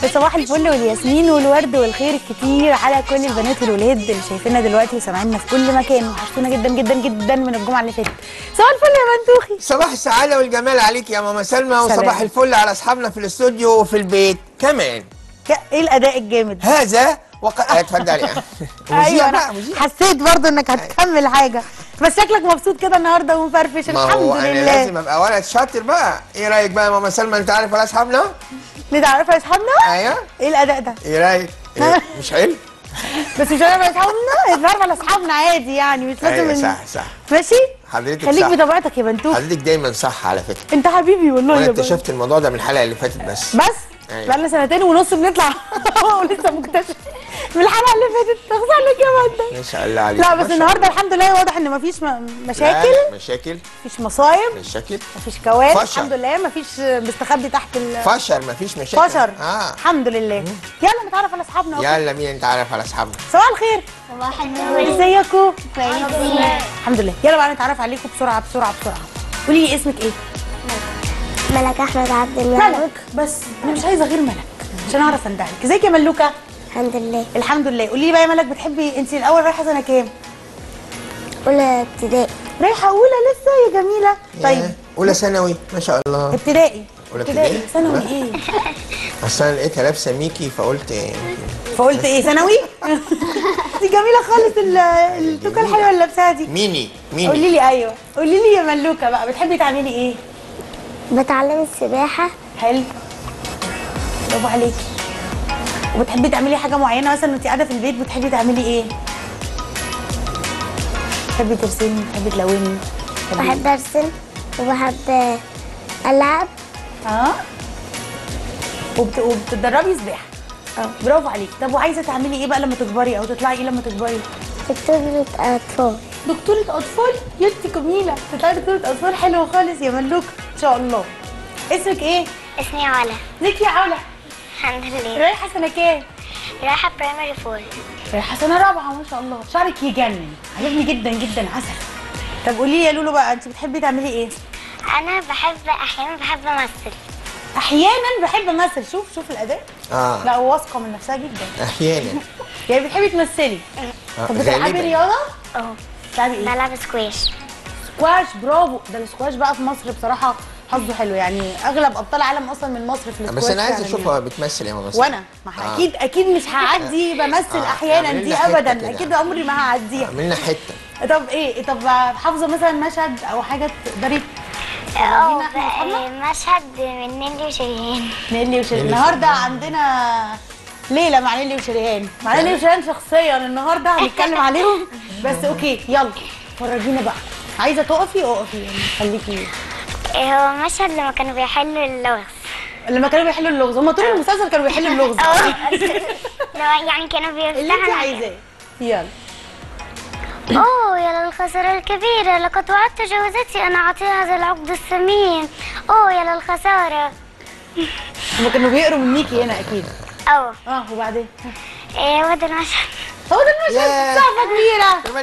صباح الفل والياسمين والورد والخير الكتير على كل البنات والولاد اللي شايفيننا دلوقتي وسامعيننا في كل مكان وحشتونا جدا جدا جدا من الجمعه اللي فاتت صباح الفل يا منتوخي صباح السعادة والجمال عليك يا ماما سلمى سلام. وصباح الفل على أصحابنا في الاستوديو وفي البيت كمان ك- ايه الاداء الجامد هذا وق... آه، اتفضلي مذيع ايوه بقى انا مذيع حسيت برضو انك هتكمل حاجه بس شكلك مبسوط كده النهارده ومفرفش ما الحمد هو أنا لله لازم أبقى ولد شاطر بقى إيه رأيك بقى يا ماما سلمى أنت عارف ولا أصحابنا؟ نتعرف يا اصحابنا أيوه ايه الاداء ده إيه رأيك؟ إيه؟ مش حلو؟ بس مش هنعرف اصحابنا نتعرف على اصحابنا عادي يعني مش لازم أيوه إن- صح صح ماشي حضرتك خليك صح بطبيعتك يا بنتوخ حضرتك دايما صح على فكرة انت حبيبي والله وأنا يا بنت. اكتشفت الموضوع ده من الحلقة اللي فاتت بس بس أيوة. بقالنا سنتين ونص بنطلع ولسه مكتشف من الحلقه اللي فاتت تغزى عليك يا بنت ما شاء الله عليك لا ما بس شاء النهارده الله. الحمد لله واضح ان مفيش م- لا، مشاكل مشاكل مفيش مصايب مشاكل مفيش كوارث فشل. الحمد لله مفيش مستخبي تحت ال فشل مفيش مشاكل فشر اه الحمد لله يلا نتعرف على اصحابنا أهو. يلا مين نتعرف على اصحابنا صباح الخير صباح النور ازيكم كويسين الحمد لله يلا بقى نتعرف عليكم بسرعه بسرعه بسرعه قولي لي اسمك ايه ملك احمد عبد الملك ملك بس انا مش عايزه غير ملك عشان اعرف اندهلك ازيك يا ملوكه الحمد لله الحمد لله قولي لي بقى يا ملك بتحبي انت الاول رايحه سنه كام اولى ابتدائي رايحه اولى لسه يا جميله طيب يا، اولى ثانوي ما شاء الله ابتدائي أولى ابتدائي ابتدائي؟ ثانوي لا. ايه اصل انا لقيتها لابسه ميكي فقلت إيه، فقلت ايه ثانوي دي جميله خالص ال- التوكه الحلوه اللي لابساها دي ميني ميني قولي لي ايوه قولي لي يا ملوكه بقى بتحبي تعملي ايه بتعلم السباحه حلو برافو عليكي وبتحبي تعملي حاجه معينه مثلا وانت قاعده في البيت بتحبي تعملي ايه بتحبي ترسمي بتحبي تلوني بتحبي- بحب ارسم وبحب العب اه وبت... وبتتدربي سباحه اه برافو عليكي طب وعايزه تعملي ايه بقى لما تكبري او تطلعي ايه لما تكبري دكتورة اطفال دكتورة أطفال يا انت جميلة تطلعي دكتورة أطفال حلوة خالص يا ملوك إن شاء الله اسمك إيه؟ اسمي علا ازيك يا علا الحمد لله رايحة سنة كام؟ رايحه برايمري فور رايحة سنة رابعة ما شاء الله شعرك يجنن عجبني جدا جدا عسل طب قولي لي يا لولو بقى أنت بتحبي تعملي إيه؟ انا بحب احيانا بحب امثل أحيانا بحب أمثل شوف شوف الأداء اه لا واثقة من نفسها جدا احيانا يعني بتحبي تمثلي آه، طب بتلعبي غالباً. رياضة؟ اه بتلعبي إيه؟ بلعب سكواش سكواش برافو ده السكواش بقى في مصر بصراحة حظه حلو يعني أغلب أبطال العالم أصلا من مصر في السكواش بس انا عايز فعلاً اشوفها بتمثل يا ماما وانا ما آه. اكيد اكيد مش هعدي بمثل آه، احيانا اعملي دي لنا حتة ابدا كده. اكيد عمري ما هعديها عملنا حته طب ايه طب حافظه مثلا مشهد او حاجه تقدري اه تفرجينا احنا واصحابنا؟ مشهد من نيلي وشريهان نيلي وشريهان نيلي النهارده عندنا ليله مع نيلي وشريهان مع نيلي وشريهان شخصيا النهارده هنتكلم عليهم بس اوكي يلا فرجينا بقى عايزه تقفي اقفي يعني خليكي هو مشهد لما كانوا بيحلوا اللغز لما كانوا بيحلوا اللغز هم طول المسلسل كانوا بيحلوا اللغز اه لما يعني كانوا اللي انت بيفتحوا عايزاه يلا اوه يا للخسارة الكبيرة لقد وعدت جوزتي ان اعطيها هذا العقد الثمين اوه يا للخسارة هم كانوا بيقروا منيكي هنا اكيد اوه اه وبعدين ايه وده المشهد هو ده المشهد ياه. صعبة كبيرة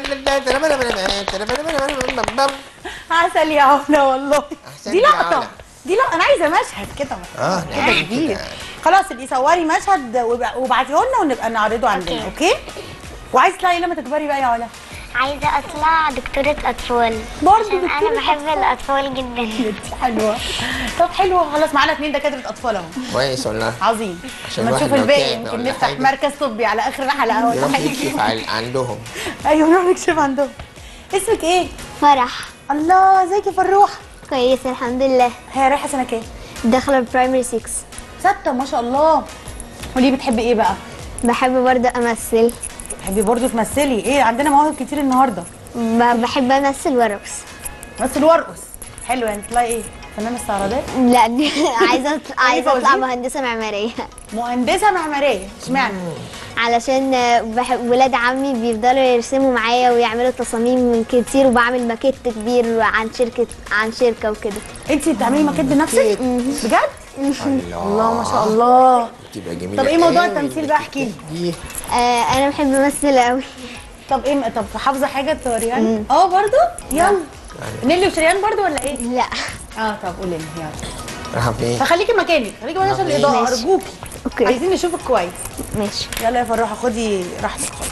عسل يا علا والله أحسنتي دي يا لقطة علا. دي لا انا عايزة مشهد كده اه كده نعم كبير كده. خلاص ابقي صوري مشهد واب- وابعتيه لنا ونبقى نعرضه عندنا اوكي وعايزة تطلعي لما تكبري بقى يا علا عايزة اطلع دكتورة اطفال برضه عشان دكتورة انا بحب أطفال. الاطفال جدا انت حلوة طب حلوة خلاص معانا اتنين دكاترة اطفال اهو كويس والله عظيم عشان لما الواحد نشوف لو الباقي تعب يمكن ولا نفتح حاجة. مركز طبي على اخر الحلقة ولا يروح حاجة يكشف عن- عندهم ايوه نروح نكشف عندهم اسمك ايه؟ فرح الله ازيك يا فروح كويس الحمد لله هي رايحة سنة كام؟ داخلة برايمري 6 ستة ما شاء الله وليه بتحبي ايه بقى؟ بحب برضه امثل بتحبي برضه تمثلي ايه عندنا مواهب كتير النهارده بحب امثل وارقص مثل وارقص حلو يعني تطلعي ايه؟ فنانة استعراضات لا دي عايزة أطلع- عايزة اطلع فوزي؟ مهندسة معمارية مهندسة معمارية اشمعنى؟ علشان بحب ولاد عمي بيفضلوا يرسموا معايا ويعملوا تصاميم من كتير وبعمل ماكيت كبير عن شركة عن شركة وكده انت بتعملي ماكيت بنفسك؟ بجد؟ الله الله ما شاء الله تبقى جميله طب ايه موضوع قوي التمثيل بقى احكي لي دي آه انا بحب امثل قوي طب ايه طب حافظة حاجة توريها لي؟ اه برضه؟ يلا نيلي وشريان برضه ولا ايه؟ لا اه طب قولي لي يلا راح فين فخليكي مكانك خليكي مكانك عشان ماشي. الاضاءة ماشي. ارجوكي اوكي عايزين نشوفك كويس ماشي يلا يا فراحه خدي راحتك خالص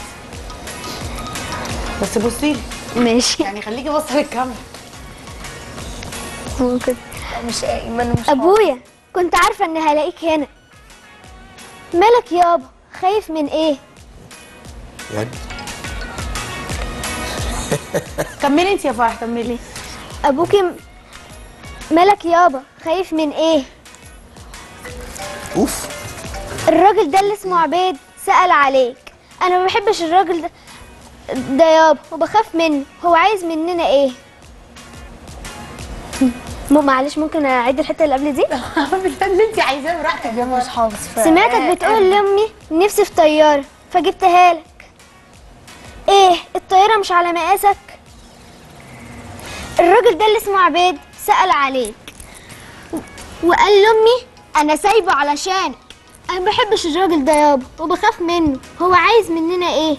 بس بصي لي ماشي يعني خليكي باصه للكاميرا ممكن مش ايمن مش ابويا كنت عارفه اني هلاقيك هنا مالك يابا خايف من ايه يد كملي انت يا فرح كملي ابوكي م- مالك يابا خايف من ايه اوف الراجل ده اللي اسمه عبيد سأل عليك انا ما بحبش الراجل ده ده يابا وبخاف منه هو عايز مننا ايه مو معلش ممكن اعيد الحته اللي قبل دي اللي انت عايزاه براحتك يا مش فرح حافظ سمعتك بتقول لامي نفسي في طياره فجبتها لك ايه الطياره مش على مقاسك الراجل ده اللي اسمه عبيد سأل عليك وقال لامي انا سايبه علشانك انا ما بحبش الراجل ده يابا وبخاف منه هو عايز مننا ايه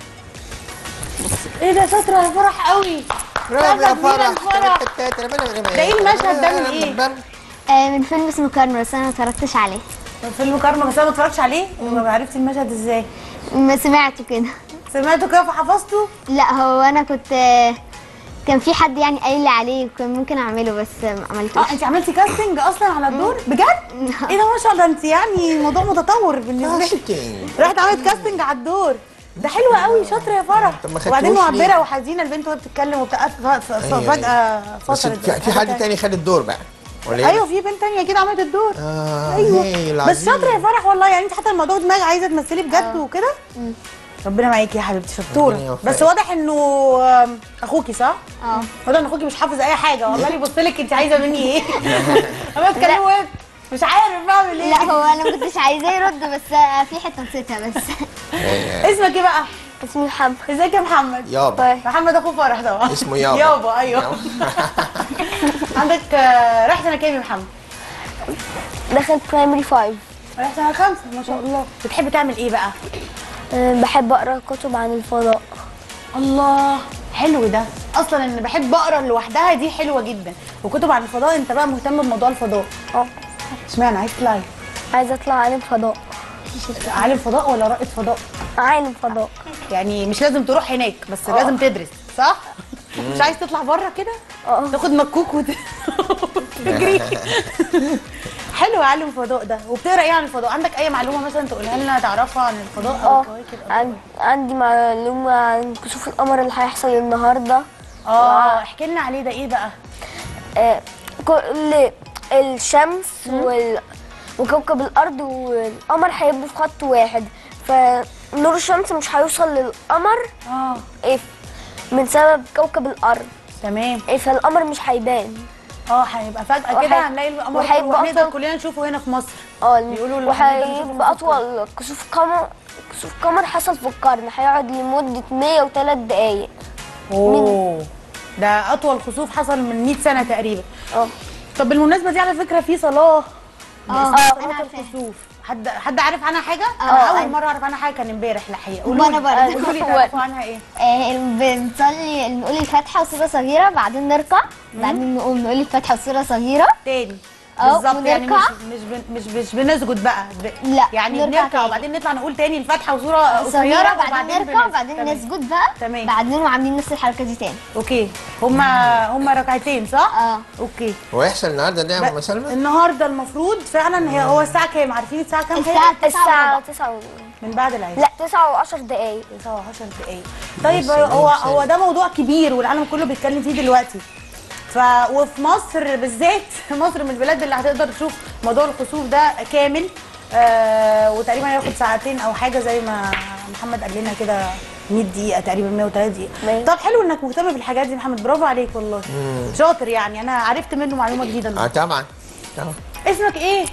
ايه ده شاطره يا فرح قوي برافو يا جميلة فرح الفرح. ده ايه المشهد ده من ايه؟ آه من فيلم اسمه كارما بس انا ما اتفرجتش عليه فيلم كارما بس انا ما اتفرجتش عليه ما عرفتي المشهد ازاي ما سمعته كده سمعته كده فحفظته لا هو انا كنت آه، كان في حد يعني قايل لي عليه وكان ممكن اعمله بس ما عملتوش اه انت عملتي كاستنج اصلا على الدور بجد ايه ده ما شاء الله انت يعني موضوع متطور بالنسبه لي كاستنج رحت عملت كاستنج على الدور ده حلو قوي شاطره يا فرح طب ما وبعدين خدتوش ليه؟ معبره وحزينه البنت وهي بتتكلم وبتاع ف- ف- ف- أيوة، فجاه بس فصلت في في حد تاني خد الدور بقى ولا ايه؟ ايوه في بنت تانية اكيد عملت الدور آه ايوه هي بس شاطره يا فرح والله يعني انت حتى الموضوع دماغ عايزه تمثلي بجد وكده ربنا معاكي يا حبيبتي ربنا شطوره يوفقك. بس واضح انه آم، اخوكي صح؟ اه واضح ان اخوكي مش حافظ اي حاجه والله يبص لك انت عايزه مني ايه؟ اما اتكلموا ايه؟ مش عارف بعمل ايه لا هو انا ما كنتش عايزاه يرد بس آه، في حته نسيتها بس اسمك ايه بقى؟ اسمي محمد ازيك يا محمد؟ يابا محمد اخو فرح طبعا اسمه يابا. يابا ايوه عندك آه، رايح سنه كام يا محمد؟ دخلت برايمري 5 رايح سنه خمسه ما شاء الله بتحب تعمل ايه بقى؟ بحب اقرا كتب عن الفضاء الله حلو ده اصلا ان بحب اقرا لوحدها دي حلوه جدا وكتب عن الفضاء انت بقى مهتم بموضوع الفضاء اه اشمعنى عايز تطلعي عايزه اطلع عالم فضاء عالم فضاء ولا رائد فضاء عالم فضاء يعني مش لازم تروح هناك بس لازم تدرس صح مش عايز تطلع بره كده اه. تاخد مكوك وت... وتجري حلو عالم فضاء ده وبتقرا ايه عن الفضاء عندك اي معلومه مثلا تقولها لنا تعرفها عن الفضاء او اه الكواكب أو عن- عندي معلومة عن كسوف القمر اللي هيحصل النهاردة اه احكي لنا عليه ده ايه بقى آه، كل الشمس وال... وكوكب الأرض والقمر هيبقوا في خط واحد فنور الشمس مش هيوصل للقمر اه إيه، من سبب كوكب الأرض تمام إيه، فالقمر مش هيبان اه هيبقى فجاه وهي- كده هنلاقي القمر وهيبقى ونقدر أصلاً- كلنا نشوفه هنا في مصر اه بيقولوا الواحد ده بيشوفه وهيبقى في القمر. أطول كسوف قمر كسوف قمر حصل في القرن هيقعد لمدة 103 دقايق اوه ده اطول خسوف حصل من 100 سنه تقريبا اه طب بالمناسبه دي على فكره في صلاه اه اسمها انا صلاه عارفاها الخسوف حد حد عارف عنها حاجه؟ اه، انا اول أيوة. مره اعرف عنها حاجه كان امبارح الحقيقه وأنا قولوا برضه. قولوا لي تعرفوا عنها ايه؟ آه، بنصلي نقول الفاتحه وسوره صغيره بعدين نركع بعدين نقوم نقول الفاتحه وسوره صغيره تاني اه، بالظبط يعني مش ونركع. مش بن- مش مش بنسجد بقى ب... لا، يعني نركع بنركع تاني. وبعدين نطلع نقول تاني الفاتحه وسوره قصيره صغيره بعدين نركع بنسجد. وبعدين تمام. نسجد بقى تمام. بعدين وعاملين نفس الحركه دي تاني اوكي هما هما ركعتين صح؟ اه اوكي هو يحصل النهارده ده يا ام ب- سلمى؟ النهارده المفروض فعلا هي هو الساعه كام عارفين الساعه كام الساعه هي؟ 9 الساعة 9 و... من بعد العشاء لا 9 و10 دقايق 19 دقايق طيب هو هو ده موضوع كبير والعالم كله بيتكلم فيه دلوقتي ف وفي مصر بالذات مصر من البلاد اللي هتقدر تشوف موضوع الخسوف ده كامل آه وتقريبا هياخد ساعتين او حاجه زي ما محمد قال لنا كده 100 دقيقه تقريبا 103 دقيقه ماشي. طب حلو انك مهتم بالحاجات دي محمد برافو عليك والله شاطر يعني انا عرفت منه معلومه جديده اه النهارده طبعا طبعا اسمك ايه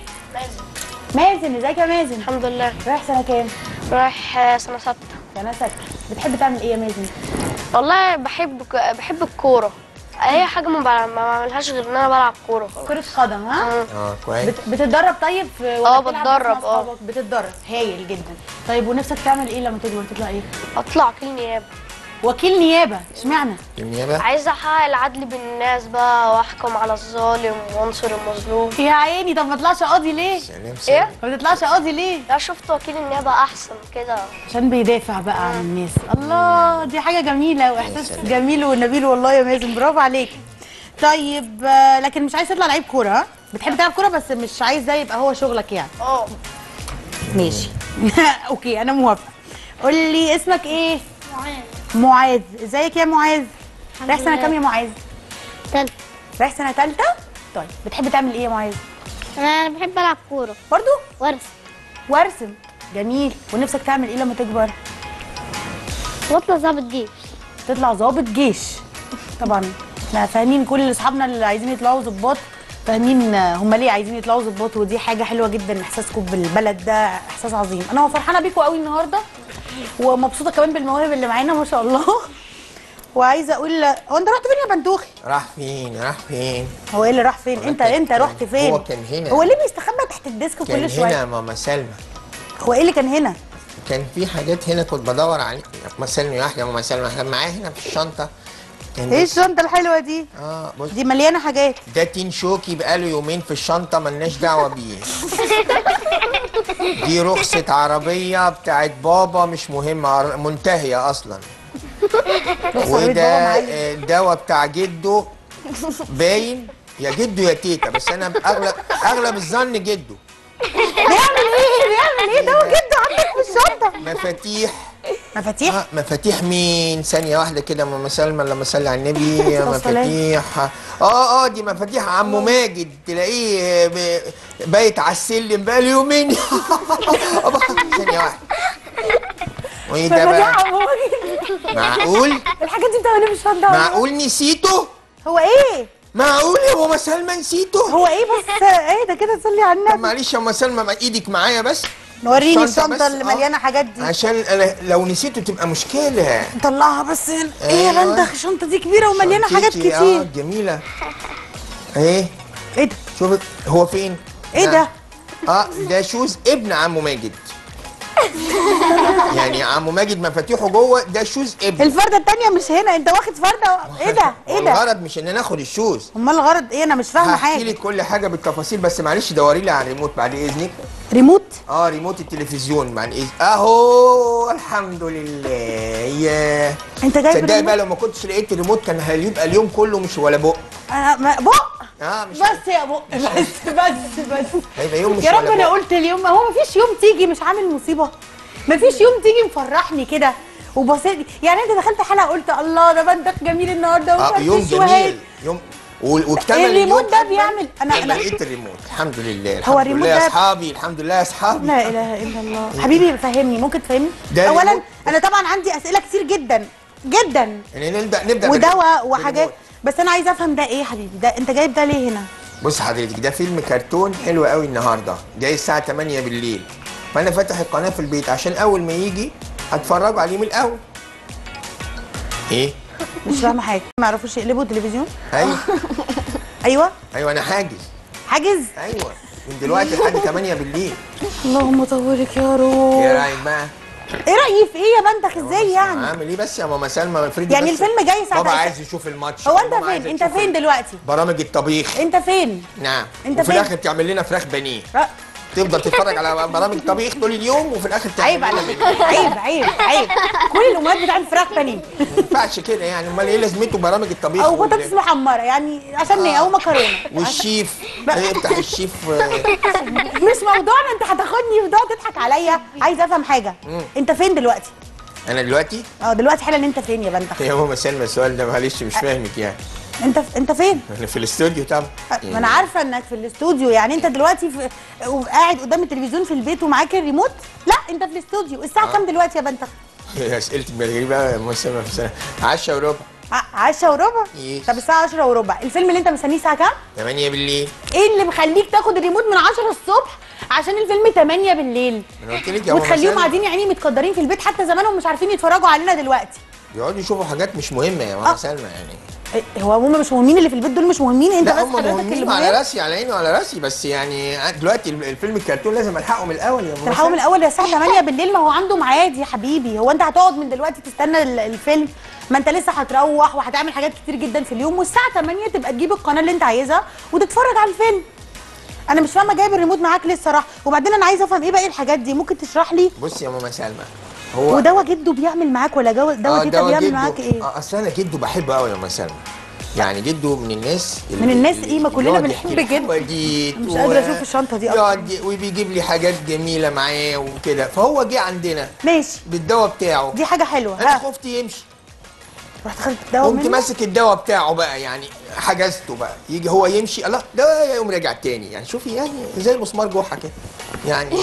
مازن ازيك يا مازن الحمد لله رايح سنه كام رايح آه، سنة ستة سنه سته بتحب تعمل ايه يا مازن والله بحب بحب الكورة أي حاجة ما بع- ما بعملهاش غير إن أنا بلعب كورة كره قدم ها آه. اه كويس بت- بتتدرب طيب في ولا اه، بتلعب بتدرب، مع اه. أصحابك؟ بتتدرب هايل جدا طيب ونفسك تعمل ايه لما تكبر تطلع ايه أطلع كل نيابة وكيل نيابه اشمعنى النيابه عايزه احقق العدل بين الناس بقى واحكم على الظالم وانصر المظلوم يا عيني طب ما تطلعش قاضي ليه سلام ايه ما بتطلعش قاضي ليه لا شفت وكيل النيابه احسن كده عشان بيدافع بقى عن الناس الله دي حاجه جميله واحساس جميل ونبيل والله يا مازن برافو عليك طيب آه، لكن مش عايز تطلع لعيب كوره ها بتحب تلعب كوره بس مش عايز ده يبقى هو شغلك يعني اه ماشي اوكي انا موافقه قول لي اسمك ايه معاذ ازيك يا معاذ رايح سنه لله. كام يا معاذ تالت رايح سنه ثالثه طيب بتحب تعمل ايه يا معاذ انا بحب العب كوره برضو وارسم وارسم جميل ونفسك تعمل ايه لما تكبر واطلع ظابط جيش تطلع ضابط جيش طبعا احنا فاهمين كل اصحابنا اللي عايزين يطلعوا ضباط فاهمين هم ليه عايزين يطلعوا ضباط ودي حاجه حلوه جدا احساسكم بالبلد ده احساس عظيم انا فرحانه بيكم قوي النهارده ومبسوطه كمان بالمواهب اللي معانا ما شاء الله وعايزه اقول هو انت رحت فين يا بندوخي راح فين راح فين هو ايه اللي راح فين انت كان- انت رحت فين هو كان هنا. هو ليه بيستخبى تحت الديسك كان كل هنا شويه ماما سلمى هو ايه اللي كان هنا كان في حاجات هنا كنت بدور عليه ماما سلمى واحده ماما سلمى كان معايا هنا في الشنطه كان ايه بس- الشنطه الحلوه دي اه بص دي مليانه حاجات ده تين شوكي بقاله يومين في الشنطه ملناش دعوه بيه دي رخصة عربية بتاعت بابا مش مهمة عر- منتهية أصلا عربية وده بابا معايا. آه، الدواء بتاع جده باين يا جده يا تيتا بس أنا أغلب أغلب الظن جده بيعمل ايه بيعمل ايه ده هو جده عندك في الشنطه مفاتيح مفاتيح آه مفاتيح مين ثانية واحدة كده ماما سلمى لما صلي على النبي الصلاة. مفاتيح اه اه دي مفاتيح عمو ماجد تلاقيه ب- بايت على السلم بقاله يومين ثانية واحدة وايه ده مفاتيح بقى عمو ماجد. معقول الحاجات دي بتعمل ايه في الشنطه معقول نسيته هو ايه معقول يا ماما سلمى نسيته هو ايه بس ايه ده كده صلي على طب النبي معلش يا ماما سلمى ما ايدك معايا بس وريني الشنطة الشنطه بس، اللي آه. مليانه حاجات دي عشان انا لو نسيته تبقى مشكلة طلعها بس هنا. ايه يا أيوة. بندخ الشنطه دي كبيره ومليانه حاجات شنطتي، اه كتير جميلة ايه ايه ده شوف هو فين؟ ايه نعم. ده اه ده شوز ابن عمو ماجد يعني عمو ماجد مفاتيحه جوه ده شوز ابن الفرده التانيه مش هنا انت واخد فرده ايه ده ايه ده والغرض مش ان ناخد الشوز امال الغرض ايه انا مش فاهمه هحكي حاجه لك كل حاجه بالتفاصيل بس معلش دوري لي على الريموت بعد اذنك ريموت اه ريموت التلفزيون بعد اذن اهو الحمد لله ياه انت جايب تصدقي بقى ريموت لو ما كنتش لقيت الريموت كان هيبقى اليوم كله مش ولا بق انا ما- بق اه مش بس يا بق بس بس بس هيبقى يوم مش يا رب ولا انا بق قلت اليوم هو مفيش يوم تيجي مش عامل مصيبه مفيش يوم تيجي مفرحني كده وبصيت يعني انت دخلت حلقه قلت الله ده بندق جميل النهارده اه وفرفش يوم وهادي. جميل يوم و- واكتمل الريموت اليوم ده أجمل بيعمل- أنا- لما أنا- لقيت الريموت الحمد لله هو الحمد الريموت لله يا ده- اصحابي الحمد لله يا اصحابي لا اله الا الله حبيبي فهمني ممكن تفهمني ده اولا ريموت. انا طبعا عندي اسئله كتير جدا جدا يعني نبدا نبدا ودواء بالريموت. وحاجات بس انا عايزه افهم ده ايه يا حبيبي ده انت جايب ده ليه هنا بص حضرتك ده فيلم كرتون حلو قوي النهارده جاي الساعه 8 بالليل فانا فاتح القناه في البيت عشان اول ما يجي هتفرجوا عليه من الاول ايه مش فاهمه حاجه ما يعرفوش يقلبوا التلفزيون ايوه ايوه ايوه انا حاجز حاجز ايوه من دلوقتي لحد 8 بالليل اللهم طولك يا ايه روح رايك بقى ايه رايي في ايه يا بنتك ازاي يعني عامل ايه بس يا ماما سلمى افرضي يعني بس الفيلم جاي الساعة بابا تلاتة. عايز يشوف الماتش هو انت ماما فين عايزة انت تشوف فين دلوقتي برامج الطبيخ انت فين نعم انت وفي فين؟ الاخر تعمل لنا فراخ بانيه ر- تفضل تتفرج على برامج طبيخ طول اليوم وفي الاخر تعمل عيب لنا عليك بانيه. عيب عيب عيب كل الامهات بتعمل فراخ بانيه ما ينفعش كده يعني امال ايه لازمته برامج الطبيخ او وال- بطاطس محمره يعني عشان ايه او مكرونه والشيف بقى- يفتح الشيف آه، مش موضوعنا انت هتاخدني في ده تضحك عليا عايزه افهم حاجه انت فين دلوقتي انا دلوقتي اه دلوقتي حالا انت فين يا بنتك يا ماما سلمى السؤال ده معلش مش فاهمك يعني انت انت فين انا في الاستوديو طبعا ما انا عارفه انك في الاستوديو يعني انت دلوقتي في قاعد قدام التلفزيون في البيت ومعاك الريموت لا انت في الاستوديو الساعه كام دلوقتي يا بنتك اسئلتك غريبه يا ماما سلمى في سنه 10 وربع ع- عشرة وربع يس. طب الساعه 10 وربع الفيلم اللي انت مستنيه الساعه كام 8 بالليل ايه اللي مخليك تاخد الريموت من 10 الصبح عشان الفيلم 8 بالليل انا قلت لك يا ماما وتخليهم سلمى قاعدين يا عيني متقدرين في البيت حتى زمانهم مش عارفين يتفرجوا علينا دلوقتي يقعدوا يشوفوا حاجات مش مهمه يا ماما آه. سلمى يعني هو هم مش مهمين اللي في البيت دول مش مهمين انت لا بس هم حضرتك اللي مهمين على مهم راسي على عيني وعلى راسي بس يعني دلوقتي الفيلم الكرتون لازم الحقه من الاول يا تلحقوا من الاول يا الساعه 8 بالليل ما هو عنده ميعاد يا حبيبي هو انت هتقعد من دلوقتي تستنى ال- الفيلم ما انت لسه هتروح وهتعمل حاجات كتير جدا في اليوم والساعه 8 تبقى تجيب القناه اللي انت عايزها وتتفرج على الفيلم انا مش فاهمه جايب الريموت معاك ليه الصراحه وبعدين انا عايزه افهم ايه باقي الحاجات دي ممكن تشرح لي بص يا ماما سلمى هو ودواء جده بيعمل معاك ولا جو دواء آه، تيتا دوا بيعمل جده. معاك ايه آه، اصل انا جده بحبه قوي يا ماما سلمى يعني جده من الناس اللي من الناس اللي إيه؟ ما كلنا يقعد بنحب يحكي لي جده. حواديت مش و- قادرة أشوف الشنطة دي أصلاً. يقعد ي- وبيجيب لي حاجات جميله معاه وكده فهو جه عندنا ماشي بالدواء بتاعه دي حاجه حلوه انا ها خفت يمشي رحت خدت الدواء قمت منه ماسك الدواء بتاعه بقى يعني حجزته بقى يجي هو يمشي الله ده يقوم راجع تاني يعني شوفي يعني زي المسمار جحا كده يعني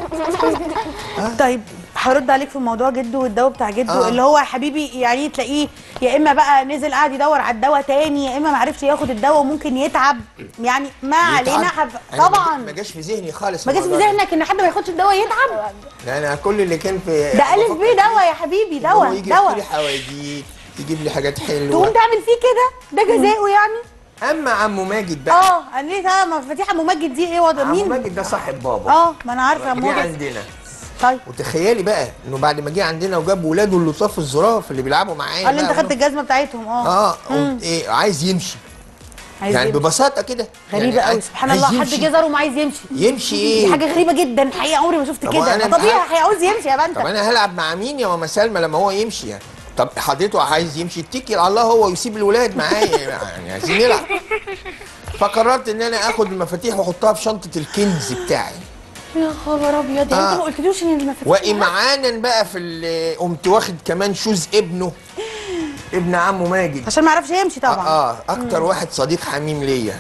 طيب هرد عليك في موضوع جده والدواء بتاع جده آه. اللي هو يا حبيبي يعني تلاقيه يا اما بقى نزل قاعد يدور على الدواء تاني يا اما ما عرفش ياخد الدواء وممكن يتعب يعني ما علينا حب... أنا ما طبعا جا- ما جاش في ذهني خالص ما جاش في الموضوع ده. ذهنك ان حد ما ياخدش الدواء يتعب لا انا كل اللي كان في ده الف بفكر بيه دواء يا حبيبي إن هو دواء يجي يحكي لي دواء حواديت يجيب لي حاجات تقوم حلوه تعمل فيه كده ده جزاؤه يعني اما عمو ماجد بقى اه انا ليه ده مفاتيح ام ماجد دي ايه وضع عمو مين ماجد ده صاحب بابا اه ما انا عارفه جه ام ماجد عندنا طيب وتخيلي بقى انه بعد ما جه عندنا وجاب ولاده اللطاف الظراف اللي بيلعبوا معايا قال لي انت بقى خدت الجزمه بتاعتهم اه اه قمت ايه عايز يمشي عايز يعني يمشي. ببساطه كده غريبه يعني قوي عايز- سبحان عايز الله حد يمشي. جزره وما عايز يمشي يمشي دي ايه حاجه غريبه جدا حقيقه عمري ما شفت طب كده وأنا ما طبيعي بقى- هيعوز يمشي يا طب بنت انا هلعب مع مين يا ماما سلمى لما هو يمشي يعني طب حضرته عايز يمشي اتكل على الله هو ويسيب الولاد معايا يعني عايزين نلعب فقررت ان انا اخد المفاتيح واحطها في شنطه الكنز بتاعي يا خبر ابيض آه. انت ما قلتلوش ان المفاتيح وامعانا بقى في ال- قمت واخد كمان شوز ابنه ابن عمه ماجد عشان ما يعرفش يمشي طبعا اه اكتر واحد صديق حميم ليا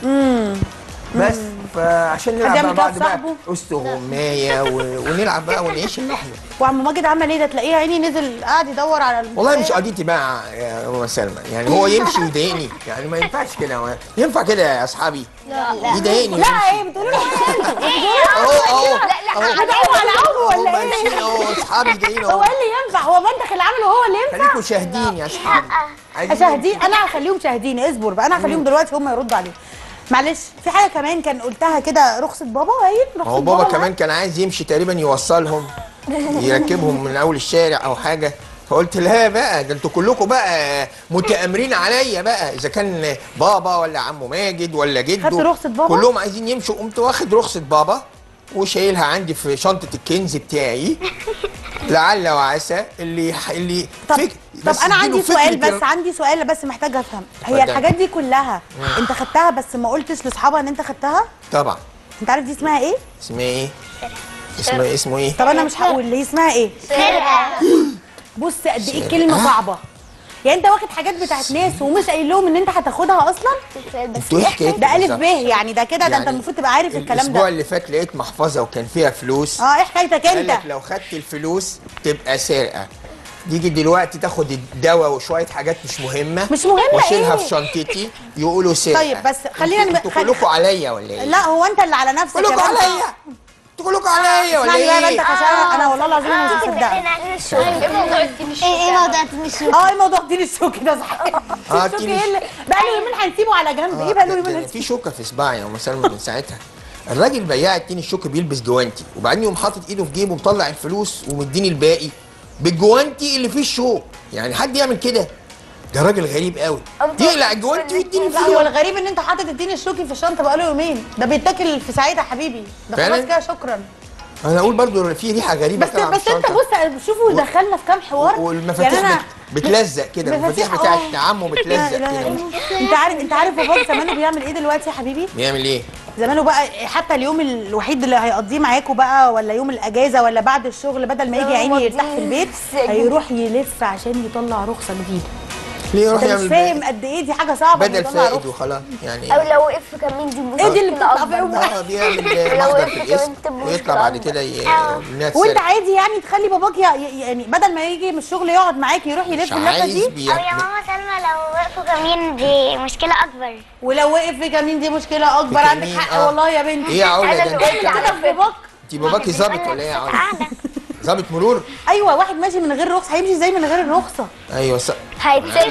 بس فعشان نلعب يعمل مع كده بعض في بقى صاحبه؟ أست غماية و... ونلعب بقى ونعيش اللحظة وعم ماجد عمل ايه ده تلاقيه عيني نزل قاعد يدور على الم- والله مش قضيتي بقى يا ماما سلمى يعني هو يمشي ويضايقني يعني ما ينفعش كده هو- ينفع كده يا اصحابي يضايقني لا ايه بتقولوا له ايه اهو اهو اهو هتعوم على عمه اهو ولا ايه ماشيين اهو اصحابي جايين هو اهو ايه اللي ينفع هو منتخ اللي عمله هو اللي ينفع خليكم شاهدين يا اصحابي عايزين- شاهدين انا هخليهم شاهدين اصبر بقى انا هخليهم دلوقتي هم يردوا عليه معلش في حاجه كمان كان قلتها كده رخصه بابا هي رخصه هو بابا معاك؟ كمان كان عايز يمشي تقريبا يوصلهم يركبهم من اول الشارع او حاجه فقلت لها بقى ده انتوا كلكم بقى متآمرين عليا بقى اذا كان بابا ولا عمو ماجد ولا جده خدت رخصة بابا؟ كلهم عايزين يمشوا قمت واخد رخصه بابا وشايلها عندي في شنطه الكنز بتاعي لعل وعسى اللي اللي طب فك... طب بس انا اديله عندي فكرة سؤال بس ال- عندي سؤال بس محتاجه افهم هي اتفضل. الحاجات دي كلها انت خدتها بس ما قلتش لاصحابها ان انت خدتها طبعا انت عارف دي اسمها ايه اسمها ايه اسمه اسمه ايه طب انا مش هقول هي اسمها ايه بص قد ايه الكلمه صعبه يعني انت واخد حاجات بتاعت ناس ومش قايل لهم ان انت هتاخدها اصلا انتوا ايه حكايتكم ده الف بالظبط؟ ب يعني ده كده ده انت يعني المفروض تبقى عارف الكلام الاسبوع ده اللي فات لقيت محفظه وكان فيها فلوس اه ايه حكايتك قال انت لك لو خدت الفلوس تبقى سرقه تيجي دلوقتي تاخد الدواء وشويه حاجات مش مهمه مش مهمة واشيلها إيه؟ في شنطتي يقولوا سرقه طيب، بس خلينا انتوا- نم- انتوا خل- كلكم عليا ولا ايه؟ لا هو انت اللي على نفسك يا كلكم بنت. عليا انتوا كلكم عليا ولا اسمعني بقى يا بنت ايه؟ عشان انا أنا والله العظيم انا مش مصدقه ايه موضوع التين الشوكي ايه ايه موضوع تين الشوكي اه ايه موضوع دين الشوكي ده صح آه، الشوكي تين ايه اللي بقى له يومين هنسيبه على جنب ايه آه، بقى له ده- يومين ده هنسيبه في شوكه في صباعي يا ام سلمى من ساعتها الراجل بياع التين الشوكه بيلبس جوانتي وبعدين يقوم حاطط ايده في جيبه ومطلع الفلوس ومديني الباقي بالجوانتي اللي فيه الشوك يعني حد يعمل كده ده راجل غريب قوي يقلع الجوانتي ويديني لا هو الفلوس الغريب ان انت حاطط الدين الشوكي في الشنطه بقاله يومين ده بيتاكل في ساعتها يا حبيبي ده فعلا؟ خلاص كده شكرا انا اقول برضو في ريحه غريبه بس كده على بس انت الشنطة. بص شوفوا دخلنا في كام حوار والمفاتيح يعني بت... بتلزق كده المفاتيح مفاتيح، بتاعت آه. عمه لا بتلزق إله إلا كده الله. انت عارف انت عارف باباك زمانه بيعمل ايه دلوقتي يا حبيبي بيعمل ايه؟ زمانه بقى حتى اليوم الوحيد اللي هيقضيه معاكوا بقى ولا يوم الاجازه ولا بعد الشغل بدل ما يجي يا عيني يرتاح في البيت هيروح يلف عشان يطلع رخصه جديده ليه يروح انت مش يعمل فاهم بقى؟ قد ايه دي حاجه صعبه إنه بدل يطلع فائد رخصة. وخلاص يعني او لو وقف في كمين دي ايه دي اللي بتطلع في يوم اه بيعمل لو محضر وقف في كمان الاسم تبوظ ويطلع بعد الأمر. كده ي- انها وانت تسرق. عادي يعني تخلي باباك ي- يعني بدل ما يجي من الشغل يقعد معاك يروح يلف مش اللفه عايز دي بي... او يا ماما سلمى لو وقفوا كمين دي مشكلة أكبر ولو وقف في كمين دي مشكله اكبر في عندك كمين، حق آه. والله يا بنتي ايه يا علا ده اللي انت قلت على تعرف باباك انت باباكي ظابط ولا ايه يا علا؟ ظابط مرور؟ ايوه واحد ماشي من غير رخصه هيمشي ازاي من غير الرخصه ايوه ص... هيتسجن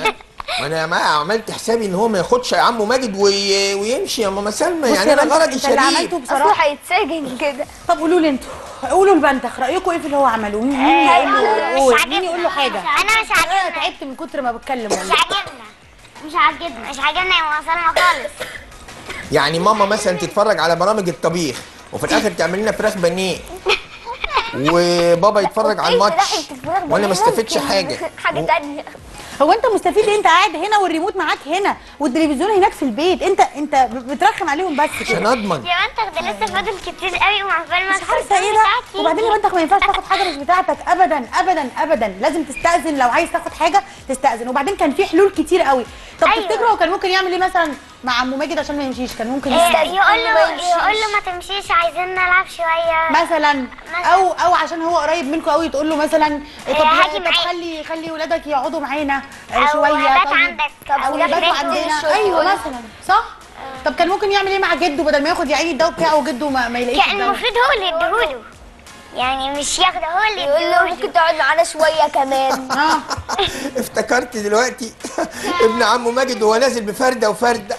ما انا ما عملت حسابي ان هو ما ياخدش يا عمو ماجد وي... ويمشي يا ماما سلمى بص يعني يا انا بنت، غرضي انت اللي عملته شريف اصله بصراحه هيتسجن كده طب قولوا لي انتوا قولوا البنتخ رايكم ايه في اللي هو عمله مين مين يقول له قول مين يقول له حاجه انا مش انا عاجبنا تعبت من كتر ما بتكلم مش والله عاجبنا مش عاجبنا مش عاجبنا يا ماما سلمى خالص يعني ماما مثلا تتفرج على برامج الطبيخ وفي الاخر تعمل لنا فراخ بانيه وبابا يتفرج على إيه ده؟ الماتش أنت تتفرج وانا ما بقى استفدش ممكن. حاجه حاجه و- تانية هو انت مستفيد إيه؟ انت قاعد هنا والريموت معاك هنا والتلفزيون هناك في البيت انت انت بترخم عليهم بس عشان كده اضمن يا بنتك ده لسه فاضل كتير قوي وعقبال ما مش عارفه ايه ده وبعدين يا بنتك ما ينفعش تاخد حاجه مش بتاعتك ابدا ابدا ابدا لازم تستاذن لو عايز تاخد حاجه تستاذن وبعدين كان في حلول كتير قوي طب أيوة. تفتكروا هو كان ممكن يعمل ايه مثلا مع عمو ماجد عشان ما يمشيش كان ممكن إيه، يعمل يقول له يقول له ما تمشيش عايزين نلعب شويه مثلا او او عشان هو قريب منكم قوي تقول له مثلا إيه، طب هاجي طب معاك. خلي خلي ولادك يقعدوا معانا آه، أو شويه هبات طيب. عندك. طب او ولاد يباتوا بيت عندنا الشغل. ايوه مثلا صح طب كان ممكن يعمل ايه مع جده بدل ما ياخد يعين الدواء بتاعه وجده ما, ما يلاقيش كان الدواء المفروض هو اللي يديهوله يعني مش ياخده هو اللي يقول له يديهوله ممكن تقعد معانا شويه كمان اه افتكرت دلوقتي ابن عمو ماجد وهو نازل بفرده وفرده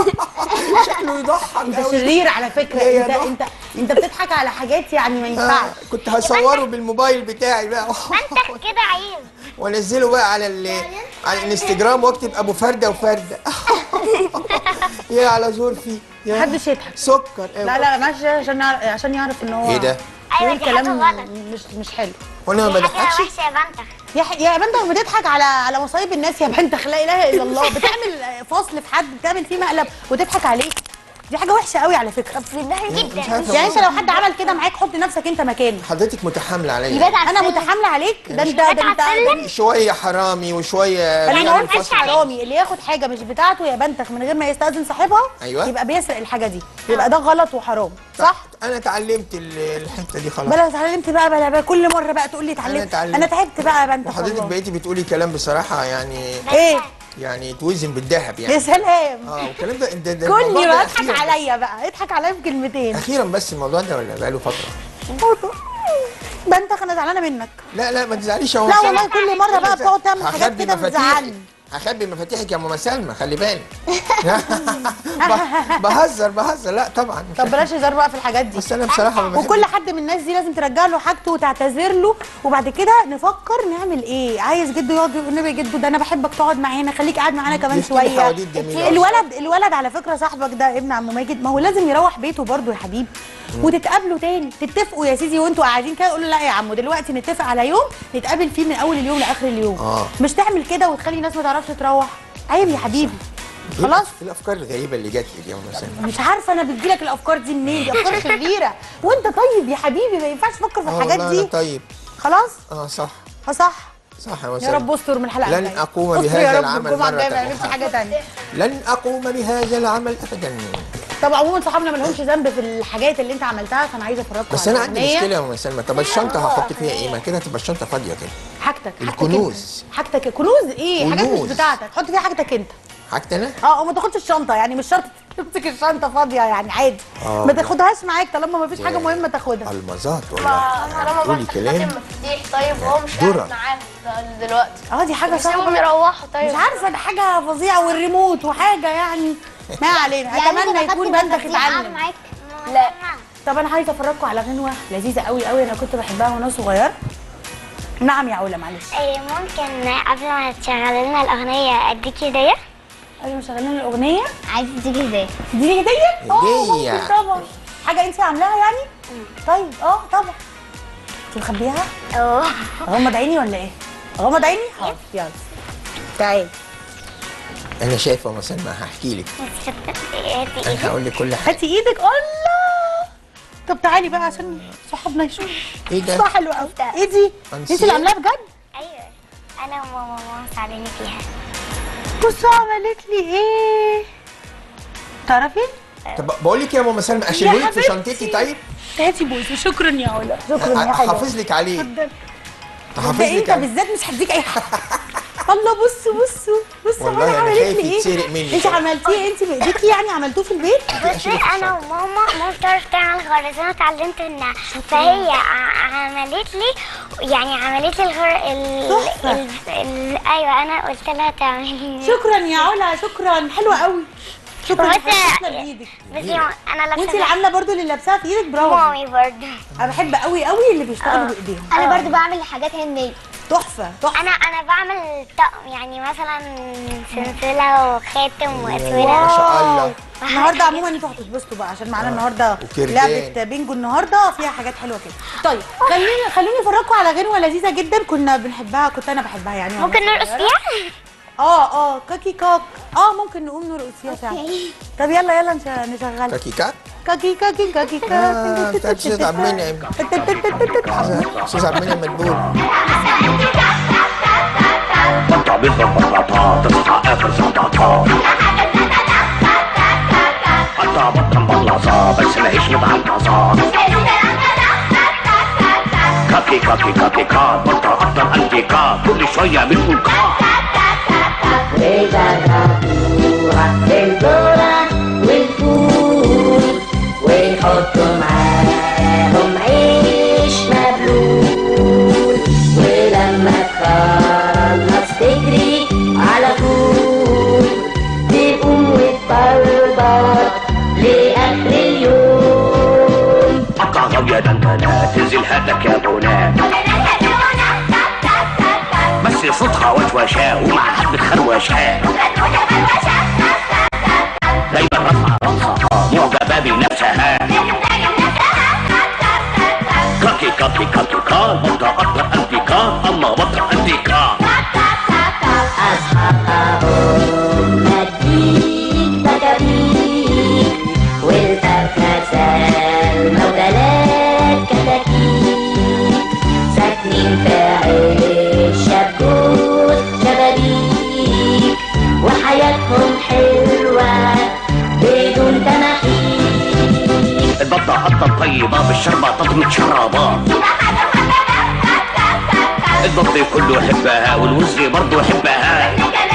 شكله يضحك انت قوي شرير على فكره إيه يا انت نوح؟ انت انت بتضحك على حاجات يعني ما آه، ينفعش كنت هصوره بالموبايل بتاعي بقى انت كده عيب وانزله بقى على ال على الانستجرام واكتب ابو فرده وفرده يا على زورفي يا محدش يضحك سكر لا لا ماشي عشان يعرف عشان يعرف ان هو ايه ده؟ أيوة، يقول دي حاجة كلام غلط. مش مش حلو وانا ما دي حاجه بضحكش وحشه يا بنتك يا ح... يا بنت بتضحك على على مصايب الناس يا بنت لا اله الا الله بتعمل فصل في حد بتعمل فيه مقلب وتضحك عليه دي حاجه وحشه قوي على فكره في الناحيه جدا مش عارفة يعني انت لو حد عمل كده معاك حط نفسك انت مكانه حضرتك متحامله عليا يبقى انا متحامله عليك ده انت ده انت عالسلم؟ شويه حرامي وشويه انا ما بيعمل قلتش فصل. حرامي اللي ياخد حاجه مش بتاعته يا بنتك من غير ما يستاذن صاحبها أيوة. يبقى بيسرق الحاجه دي يبقى ده غلط وحرام صح انا اتعلمت ال- الحته دي خلاص بلا اتعلمت بقى بلا بقى كل مره بقى تقول لي اتعلمت اتعلمت. انا تعبت بقى يا بنت وحضرتك والله. بقيتي بتقولي كلام بصراحه يعني ايه يعني توزن بالذهب يا يعني سلام اه والكلام ده ده, ده الموضوع كل ده ما اضحك أخيراً بس. عليا بقى اضحك عليا بكلمتين اخيرا بس الموضوع ده ولا بقاله فتره بنتك انا زعلانه منك لا لا ما تزعليش يا لا ماما والله كل مره بقى بتقعد تعمل حاجات هخبي كده مفاتيحك بتزعلني هخبي مفاتيحك يا ماما سلمى خلي بالك ب- بهزر بهزر لا طبعا مش طب بلاش هزار بقى في الحاجات دي بس انا بصراحه ما بحبش وكل حد من الناس دي لازم ترجع له حاجته وتعتذر له وبعد كده نفكر نعمل ايه عايز جده يقعد يقول النبي يا جده ده انا بحبك تقعد معانا خليك قاعد معانا كمان يحكي لي شويه حواديت جميلة. الولد الولد على فكره صاحبك ده ابن عمو ماجد ما هو لازم يروح بيته برضه يا حبيبي وتتقابلوا تاني تتفقوا يا سيدي وانتوا قاعدين كده قولوا لا يا عمو دلوقتي نتفق على يوم نتقابل فيه من اول اليوم لاخر اليوم آه. مش تعمل كده وتخلي الناس ما تعرفش تروح عيب يا حبيبي خلاص ايه الافكار الغريبه اللي جات لي دي يا ماما سلمى مش عارفه انا بتجيلك الافكار دي منين دي افكار شريره وانت طيب يا حبيبي ما ينفعش تفكر في اه الحاجات والله أنا دي طيب خلاص اه صح اه صح صح يا ماما يا رب سلمى استر من الحلقه لن الجاية. أقوم استر بهذا يا رب العمل الجمعه مرة الجايه ما نعملش أخرى. حاجه تانية لن اقوم بهذا العمل ابدا طب عموما صحابنا ما لهمش ذنب في الحاجات اللي انت عملتها فانا عايزه افرجكم بس على انا عندي أغنية. مشكله يا ماما سلمى طب الشنطه هحط فيها ايه ما كده هتبقى الشنطه فاضيه كده حاجتك حاجتك الكنوز. انت. حاجتك كنوز ايه حاجات كنوز. مش بتاعتك حط فيها حاجتك انت حاجتي انا اه وما تاخدش الشنطه يعني مش شرط تمسك الشنطه فاضيه يعني عادي آه. ما تاخدهاش معاك طالما ما فيش حاجه يا. مهمه تاخدها المظات طالما والله تقولي بفتح كلام المفاتيح طيب وهو مش درة. قاعد معاهم ده- دلوقتي اه دي حاجه سيبهم صعبه يروحوا طيب مش عارفه ده حاجه فظيعه والريموت وحاجه يعني ما علينا اتمنى يكون بنتك يتعلم لا طب انا عايزه افرجكم على غنوه لذيذه قوي قوي انا كنت بحبها وانا صغير نعم يا علا معلش إيه، ممكن قبل ما تشغل لنا الأغنية أديك هدية؟ قبل ما شغلنا الاغنيه عايز أديك هدية دي هديه اه هدية. ممكن طبعا حاجه انت عاملاها يعني طيب اه طبعا انت مخبيها أوه غمض عيني ولا ايه غمض عيني حاضر يلا تعالي انا شايف يا ماما سلمى هحكي لك هاتي انا إيدك هقول لك كل حاجه هاتي ايدك الله طب تعالي بقى عشان صحابنا يشوفوا ايه ده؟ صح حلو قوي ايه دي انت اللي عاملاها بجد أيوه أنا وماما ماما ساعدوني فيها بصوا عملت لي ايه تعرفي طب بقول لك يا ماما سلمى اشيله لك في حبيبتي. شنطتي طيب هاتي بوسه شكرا يا علا شكرا يا حلوه احافظ لك عليه ده احافظ انت لك عليه بالذات مش هديك اي حاجه الله بصوا بصوا بصوا والله حنا أنا عملت خايف لي يتسرق ايه مني انت كده. عملتيه انت بايديكي يعني عملتوه في البيت بصي انا وماما ماما بتعرف تعمل خرزانه اتعلمت منها فهي ع- عملت لي يعني عملت لي الغر... ال... تحفة. ال... ال... ايوه انا قلت لها تعملي شكرا يا علا شكرا حلوه قوي شكرا بس- يا حبيبتنا بايدك بس انا وانت اللي لابسه عامله برضو اللي لابساها في ايدك برافو مامي برضه انا بحب قوي قوي اللي بيشتغلوا بايديهم انا برضو بعمل حاجات هاند تحفه تحفه انا انا بعمل طقم يعني مثلا سلسله وخاتم ما واسوره شاء الله النهارده عموما انتوا هتتبسطوا بقى عشان معانا النهارده وكردان. لعبه بينجو النهارده فيها حاجات حلوه كده طيب خليني خلوني افرجكم على غنوه لذيذه جدا كنا بنحبها كنت انا بحبها يعني وأنا ممكن نرقص صغيرة. فيها اه اه كاكي كاك اه ممكن نقوم نرقص فيها فعلا طب يلا يلا نش- نشغلها كاكي كاك كاكي كاكي كاكي آه، كاك بتاعت أستاذ عبد المنعم. استاذ عبد المنعم مدبول بطة بيضرب بطاطا تصحى اخر زبطة قطع بطة مبلصة بس ماهيش متعلقصة كاكي كاكي كاكي كا بطة أكتر أنتي كا كل شوية بنقول كا الذرة والفول ويحطوا معاهم عيش مبلول ولما تخلص تجري على طول تقوم وتبربر لآخر اليوم قطع غاوية دندنة تنزل هاتك يا بونات بس صوتها وشوشة ومع حد خروشة دايما رافعة راسها معجبة بنفسها كاكي كاكي كاكي كا بطة أكتر أنتي كا أما بطة أنتي كا مديك تكابيك والفرخة سلمى وتلات كتاكيت ساكنين في عيش شبكوت شبابيك وحياتهم حلوة بدون تماحيك البطة أكتر طيبة بالشربة تطمة شرابة البط كله يحبها والوزري برضه يحبها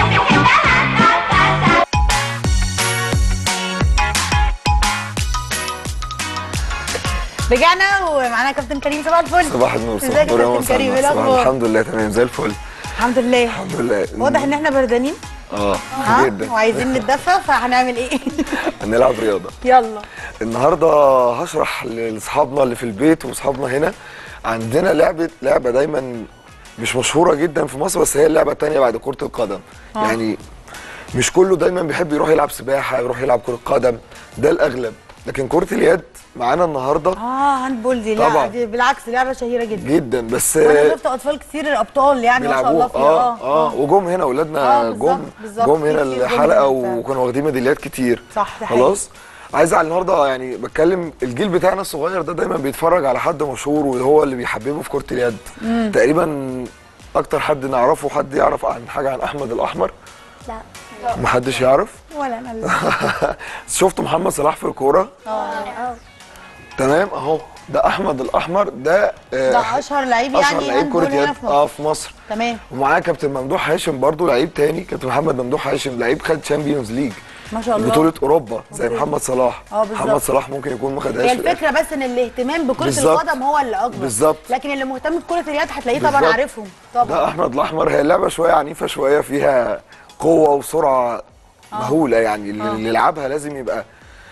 رجعنا ومعانا كابتن كريم صباح الفل صباح النور ازيك صباح يا النور يا كابتن كريم مسلمة. ايه صباح الاخبار الحمد لله تمام زي الفل الحمد لله الحمد لله واضح ان احنا بردانين اه ها جدا وعايزين نتدفى فهنعمل ايه هنلعب رياضه يلا النهارده هشرح لاصحابنا اللي في البيت واصحابنا هنا عندنا لعبه لعبه دايما مش مشهوره جدا في مصر بس هي اللعبه الثانيه بعد كره القدم آه. يعني مش كله دايما بيحب يروح يلعب سباحه يروح يلعب كره قدم ده الاغلب لكن كره اليد معانا النهارده اه هاند بول دي لا طبعا. دي بالعكس لعبه شهيره جدا جدا بس وانا شفت اطفال كتير ابطال يعني ما شاء الله بيلعبوه فيها اه اه وجم هنا آه، اولادنا بالظبط، جم بالظبط. جم هنا كتير جم الحلقه هنا فعلا. وكانوا واخدين ميداليات كتير صح ده حقيقي. خلاص عايز على النهارده يعني بتكلم الجيل بتاعنا الصغير ده دايما بيتفرج على حد مشهور وهو اللي بيحببه في كره اليد تقريبا اكتر حد نعرفه حد يعرف عن حاجه عن احمد الاحمر لا محدش يعرف ولا انا اللي- شفتوا محمد صلاح في الكوره اه تمام اهو ده احمد الاحمر ده آه، ده اشهر لعيب اشهر يعني لعيب هاند بول كره هنا يد في اه مصر في مصر تمام ومعاه كابتن ممدوح هاشم برضو لعيب تاني كابتن محمد ممدوح هاشم لعيب خد تشامبيونز ليج ما شاء الله بطولة اوروبا زي أوكي. محمد صلاح اه بالظبط. محمد صلاح ممكن يكون ما خدهاش هي في الآخر. الفكره بس ان الاهتمام بكره بالظبط. القدم هو اللي اكبر بالظبط. لكن اللي مهتم بكره اليد هتلاقيه طبعا بالظبط. عارفهم ده طبعا احمد الاحمر هي لعبه شويه عنيفه شويه فيها قوه وسرعه مهوله يعني اللي يلعبها لازم يبقى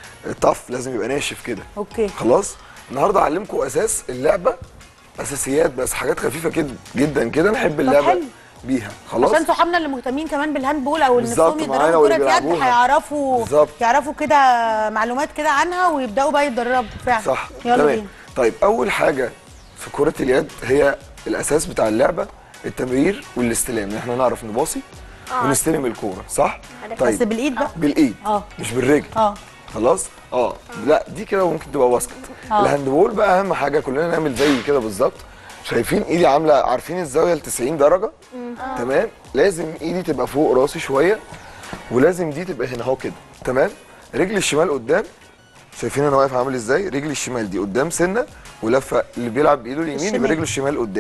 طف لازم يبقى ناشف كده اوكي خلاص النهارده اعلمكم اساس اللعبه اساسيات بس حاجات خفيفه كده جدا كده نحب اللعبه حلو. بيها خلاص عشان صحابنا اللي مهتمين كمان بالهاند بول او بالظبط، نفسهم معانا يتدربوا واللي كره يد بيلعبوها. هيعرفوا بالظبط. يعرفوا كده معلومات كده عنها ويبداوا بقى يتدربوا فعلا صح يلا تمام بينا طيب اول حاجه في كره اليد هي الاساس بتاع اللعبه التمرير والاستلام ان احنا نعرف نباصي ونستلم الكوره صح بس طيب بالايد بقى بالايد اه مش بالرجل اه خلاص اه لا دي كده ممكن تبقى باسكت آه. الهاندبول بقى اهم حاجه كلنا نعمل زي كده بالظبط شايفين ايدي عامله عارفين الزاويه ال 90 درجه تمام لازم ايدي تبقى فوق راسي شويه ولازم دي تبقى هنا اهو كده تمام رجلي الشمال قدام شايفين انا واقف عامل ازاي رجلي الشمال دي قدام سنه ولفه اللي بيلعب بايده اليمين الشمال. يبقى رجله الشمال قدام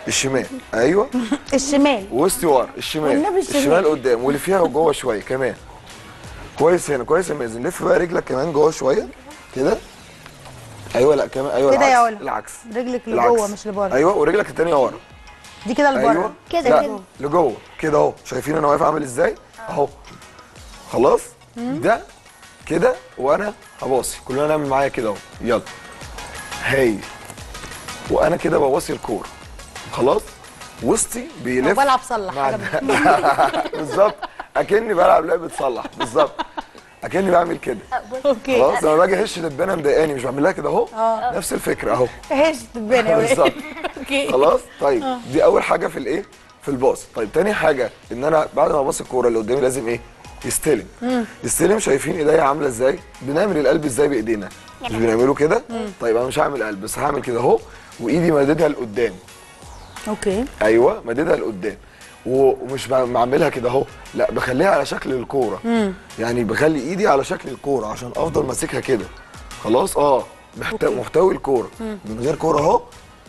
الشمال ايوه الشمال وسطي ورا الشمال والنبي الشمال. الشمال قدام واللي فيها جوه شويه كمان كويس هنا كويس يا مازن لف بقى رجلك كمان جوه شويه كده ايوه لا كمان ايوه كده يا العكس ولا. العكس رجلك العكس. لجوه مش لبره ايوه ورجلك التانيه ورا دي كده لبره ايوه كده لا، كده. لجوه كده اهو شايفين انا واقف عامل ازاي اهو خلاص ده كده وانا هباصي كلنا نعمل معايا كده اهو يلا هاي وانا كده بباصي الكوره خلاص وسطي بيلف بلعب صلح مع حاجة ده. بالظبط اكني بلعب لعبه صلح بالظبط اكني بعمل كده اوكي خلاص لما باجي اهش دبانه مضايقاني مش بعمل لها كده اهو اه. نفس الفكره اهو ايش تبان يا ولاد بالظبط اوكي خلاص طيب دي اول حاجه في الايه في الباص طيب تاني حاجه ان انا بعد ما اباص الكوره اللي قدامي لازم ايه يستلم يستلم شايفين ايديا عامله ازاي بنعمل القلب ازاي بايدينا مش بنعمله كده طيب انا مش هعمل قلب بس هعمل كده اهو وايدي مددها لقدام اوكي ايوه مددها لقدام و- ومش ب- بعملها كده اهو لا بخليها على شكل الكوره يعني بخلي ايدي على شكل الكوره عشان افضل ماسكها كده خلاص اه محت... محتوي الكوره من غير كوره اهو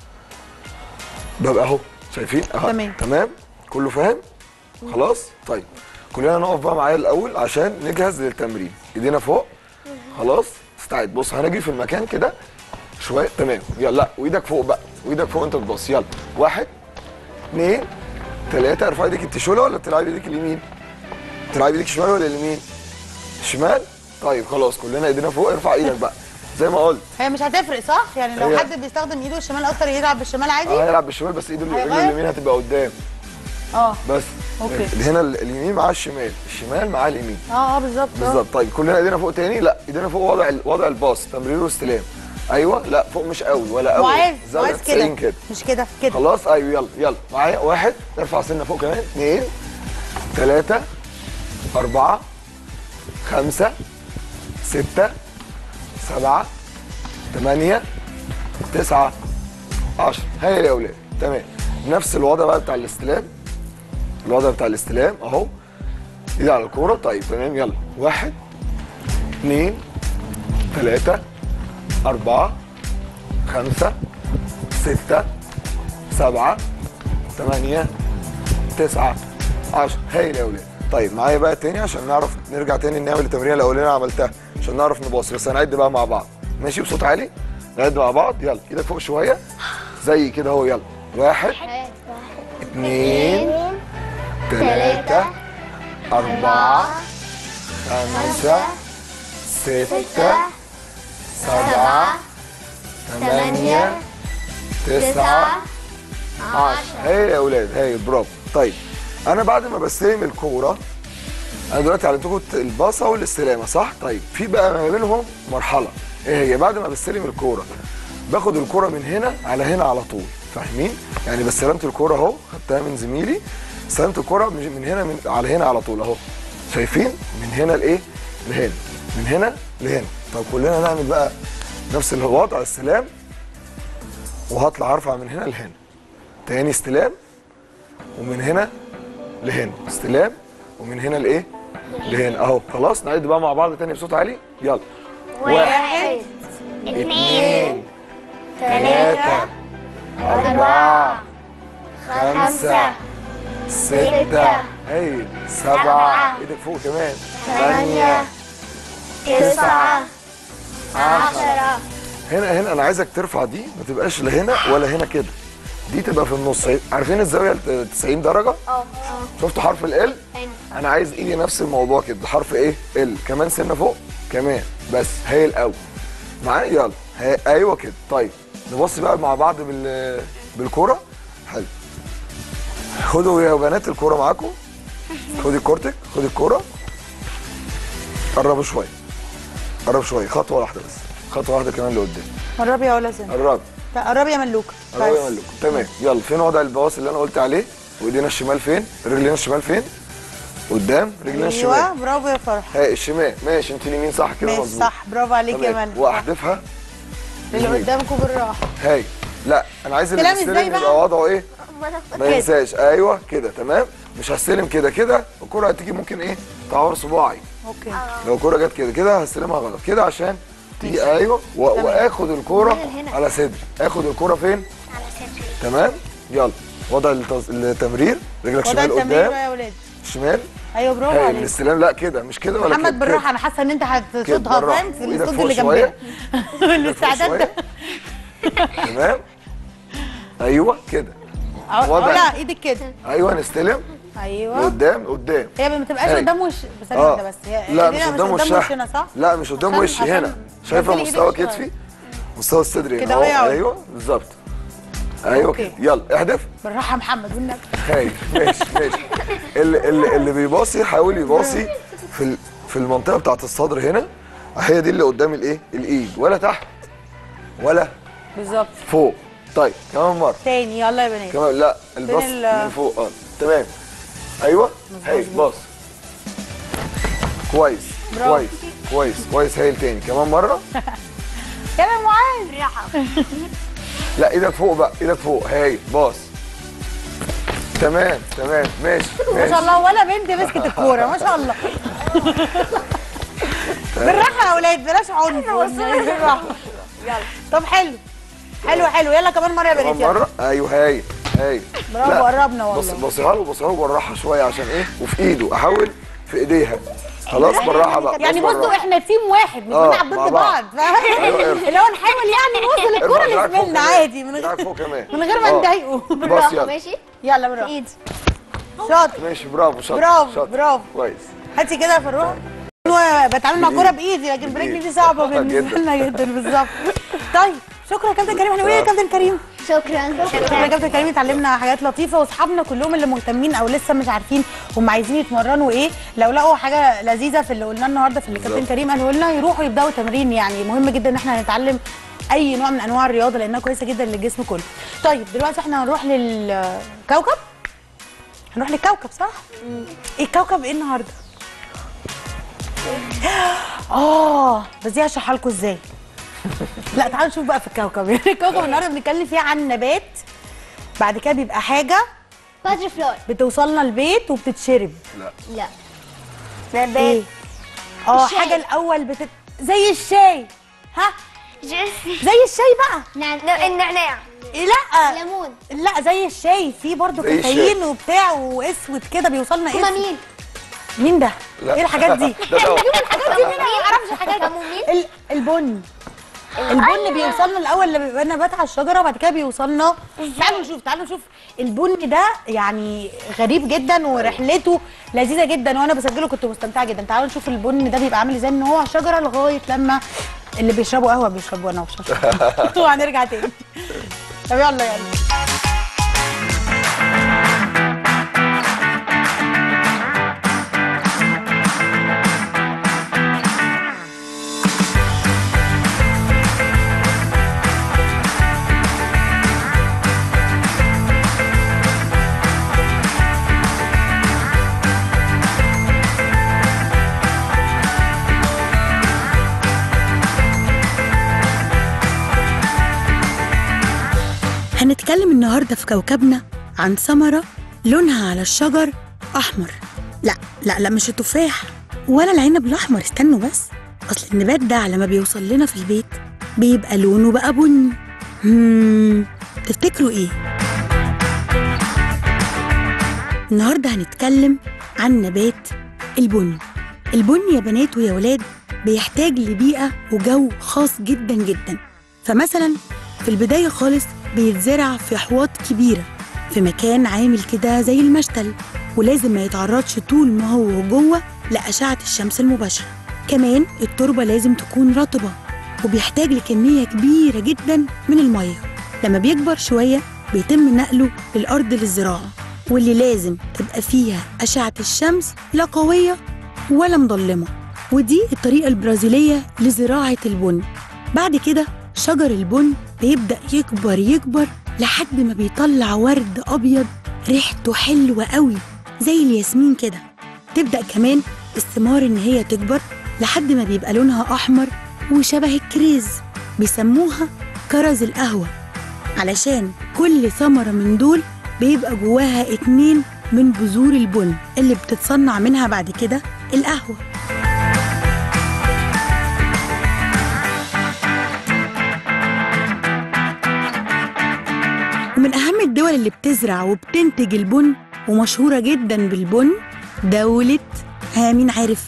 ببقى اهو شايفين اهو تمام. تمام كله فاهم خلاص طيب كلنا نقف بقى معايا الاول عشان نجهز للتمرين ايدينا فوق خلاص استعد بص هنجي في المكان كده شويه تمام يلا لا وايدك فوق بقى وايدك فوق انت تبص يلا واحد اثنين ثلاثة ارفع ايدك انت شوله ولا بتلعب ايدك اليمين؟ بتلعب ايدك شمال ولا اليمين؟ شمال؟ طيب خلاص كلنا ايدينا فوق ارفع ايدك بقى زي ما قلت هي مش هتفرق صح يعني لو هي- حد بيستخدم ايده الشمال اكتر يلعب بالشمال عادي اه هيلعب بالشمال بس ايده هيغير؟ ايده اليمين هتبقى قدام اه بس أوكي. هنا ال- اليمين مع الشمال الشمال مع اليمين اه اه بالظبط آه. بالظبط طيب كلنا ايدينا فوق تاني لا ايدينا فوق وضع ال- وضع الباص تمرير واستلام ايوه لا فوق مش قوي ولا قوي وعايز زاوية عايز 90 كده مش كده كده خلاص ايوه يلا يلا معايا واحد ارفع سنه فوق كمان اثنين ثلاثة أربعة خمسة ستة سبعة ثمانية تسعة عشرة هايل يا أولاد تمام نفس الوضع بقى بتاع الاستلام الوضع بتاع الاستلام أهو إيد على الكورة طيب تمام يلا واحد اثنين ثلاثة أربعة خمسة ستة سبعة ثمانية تسعة عشرة هايل يا ولاد طيب معايا بقى تاني عشان نعرف نرجع تاني نعمل التمرين الاولانيه اللي عملتها عشان نعرف نباصي بس هنعد بقى مع بعض ماشي بصوت عالي نعد مع بعض يلا ايدك فوق شويه زي كده اهو يلا واحد اثنين ثلاثة أربعة خمسة ستة سبعة ثمانية تسعة عشرة هاي يا اولاد هاي برافو طيب انا بعد ما بستلم الكوره انا دلوقتي علمتكم الباصه والاستلامه صح طيب في بقى ما بينهم مرحله ايه هي بعد ما بستلم الكوره باخد الكوره من هنا على هنا على طول فاهمين يعني بس استلمت الكوره اهو خدتها من زميلي استلمت الكوره من من هنا من على هنا على طول اهو شايفين من هنا لايه لهنا من هنا لهنا طب كلنا نعمل بقى نفس الوضع استلام وهطلع ارفع من هنا لهنا تاني استلام ومن هنا لهنا استلام ومن هنا لايه لهنا اهو خلاص نعد بقى مع بعض تاني بصوت عالي يلا واحد اثنين ثلاثة أربعة خمسة ستة هايل سبعة ايدك فوق كمان ثمانية تسعة عشرة هنا هنا انا عايزك ترفع دي ما تبقاش لا هنا ولا هنا كده دي تبقى في النص عارفين الزاويه ال 90 درجه اه شفتوا حرف ال انا عايز ايدي نفس الموضوع كده حرف ايه ال كمان سنه فوق كمان بس هايل قوي معايا يلا هي... ايوه كده طيب نبص بقى مع بعض بال بالكوره حلو خدوا يا بنات الكوره معاكم خدي كورتك خدي الكوره قربوا شويه قرب شويه خطوه واحده بس خطوه واحده كمان لقدام قربي يا ولا سن قرب قربي يا ملوكه قرب يا بس. ملوك تمام يلا فين وضع البواص اللي انا قلت عليه وايدينا الشمال فين رجلينا الشمال فين قدام رجلينا الشمال ايوه برافو يا فرح هاي الشمال ماشي انت اليمين صح كده ماشي مظبوط صح برافو عليك يا تمام. مل واحدفها اللي يمين. قدامكم بالراحه هاي لا انا عايز اللي استلام يستلم ازاي بقى؟ يبقى وضعه ايه ما كده. ينساش ايوه كده تمام مش هستلم كده كده الكره هتيجي ممكن ايه تعور صباعي اوكي لو الكره جت كده كده هستلمها غلط كده عشان تيجي ايوه و... واخد الكوره على صدري اخد الكوره فين على صدري تمام يلا وضع التز... التمرير رجلك وضع شمال التمرير قدام بقى يا ولاد شمال ايوه برافو هاي عليك الاستلام لا كده مش كده ولا كده محمد بالراحه انا حاسه ان انت كده هتصدها بالراحة. فاهم في وإيدك الصوت فوق اللي شوية. جنبنا الاستعداد ده تمام ايوه كده أهو- وضع. لا ايدك كده ايوه نستلم ايوه لقدام قدام هي ما تبقاش هاي. قدام وش بس ثانيه واحده بس هي لا إيدينا مش قدام وشها وشنا صح؟ لا مش قدام عشان- وشي عشان هنا شايفه نزلي مستوى إيدك شوية. كتفي مستوى الصدر هنا كده أهو. وهي أهو. ايوه بالظبط ايوه أوكي. كده يلا احدف بالراحه يا محمد والنبي هاي ماشي ماشي اللي, اللي, اللي بيباصي حاول يباصي في ال- في المنطقه بتاعت الصدر هنا هي دي اللي قدام الايه الايد ولا تحت ولا بالظبط فوق طيب كمان مره تاني يلا يا بنات كمان لا الباص ال- من فوق اه تمام ايوه هاي باص كويس برافو. كويس كويس كويس هايل تاني كمان مره يلا يا معاذ لا ايدك فوق بقى ايدك فوق هاي باص تمام تمام ماشي ما ماشي شاء الله ولا بنت مسكت الكوره ما شاء الله بالراحه يا اولاد بلاش عنف بالراحه يلا طب حلو حلو حلو يلا كمان مره يا كمان بنات يلا مره ايوه هاي هاي برافو، لا، قربنا بص والله. بصيها له بصيها له بالراحه شويه عشان ايه وفي ايده احاول في ايديها خلاص بالراحه بقى يعني بص بصوا بالراحة. احنا تيم واحد مش آه، بنلعب مع ضد بعض. بعض فاهم أيوة، ارفع. اللي هو نحاول يعني نوصل الكوره ارفع دراعك فوق لزميلنا كمان. عادي من غير دراعك فوق كمان من غير ما آه. نضايقه بص بالراحه يلا ماشي يلا بالراحه ايد شاطر ماشي برافو شاطر برافو، شاطر. برافو. كويس هاتي كده يا فروه هو بتعامل مع كوره بايدي لكن برجلي دي صعبه بالنسبه جدا. لنا جدا بالظبط طيب شكرا يا كابتن كريم احنا يا كابتن كريم شكرا شكرا يا كابتن كريم اتعلمنا حاجات لطيفه واصحابنا كلهم اللي مهتمين او لسه مش عارفين هم عايزين يتمرنوا ايه لو لقوا حاجه لذيذه في اللي قلناه النهارده في اللي كابتن بالظبط. كريم قاله لنا يروحوا يبداوا تمرين يعني مهم جدا ان احنا نتعلم اي نوع من انواع الرياضه لانها كويسه جدا للجسم كله طيب دلوقتي احنا هنروح للكوكب هنروح للكوكب صح ايه الكوكب ايه النهارده اه بس دي هشرحها لكم ازاي لا تعالوا نشوف بقى في الكوكب الكوكب النهارده بنتكلم فيه عن نبات بعد كده بيبقى حاجه باتر فلاي بتوصلنا البيت وبتتشرب لا ايه اه الشاي. حاجه الاول بتت... زي الشاي ها زي الشاي بقى نعناع النعناع إيه لا ليمون لا زي الشاي في برضه زي الشاي. كافيين وبتاع واسود كده بيوصلنا اسود كمامين مين ده؟ لا. ايه الحاجات دي؟ ده دواء. الحاجات دي مين ما يعرفش الحاجات كمومين ال- البن البن بيوصلنا الاول لما بيبقى نبات على الشجره وبعد كده بيوصلنا تعالوا نشوف تعالوا نشوف البن ده يعني غريب جدا ورحلته لذيذه جدا وانا بسجله كنت مستمتعه جدا تعالوا نشوف البن ده بيبقى عامل ازاي ان هو على الشجره لغايه لما اللي بيشربوا قهوه بيشربوا انا مش هشرب وهنرجع تاني طب يلا يلا هنتكلم النهارده في كوكبنا عن ثمرة لونها على الشجر أحمر لا لا لا مش التفاح ولا العنب الأحمر استنوا بس أصل النبات ده على ما بيوصل لنا في البيت بيبقى لونه بقى بني هم تفتكروا إيه؟ النهارده هنتكلم عن نبات البن البن يا بنات ويا ولاد بيحتاج لبيئة وجو خاص جدا جدا فمثلا في البداية خالص بيتزرع في حواض كبيرة في مكان عامل كده زي المشتل ولازم ما يتعرضش طول ما هو جوه لأشعة الشمس المباشرة كمان التربة لازم تكون رطبة وبيحتاج لكمية كبيرة جدا من المية لما بيكبر شوية بيتم نقله للأرض للزراعة واللي لازم تبقى فيها أشعة الشمس لا قوية ولا مظلمة ودي الطريقة البرازيلية لزراعة البن بعد كده شجر البن بيبدأ يكبر يكبر لحد ما بيطلع ورد أبيض ريحته حلوة قوي زي الياسمين كده تبدأ كمان الثمار إن هي تكبر لحد ما بيبقى لونها أحمر وشبه الكريز بيسموها كرز القهوة علشان كل ثمرة من دول بيبقى جواها اتنين من بذور البن اللي بتتصنع منها بعد كده القهوة ومن أهم الدول اللي بتزرع وبتنتج البن ومشهورة جدا بالبن دولة ها مين عارف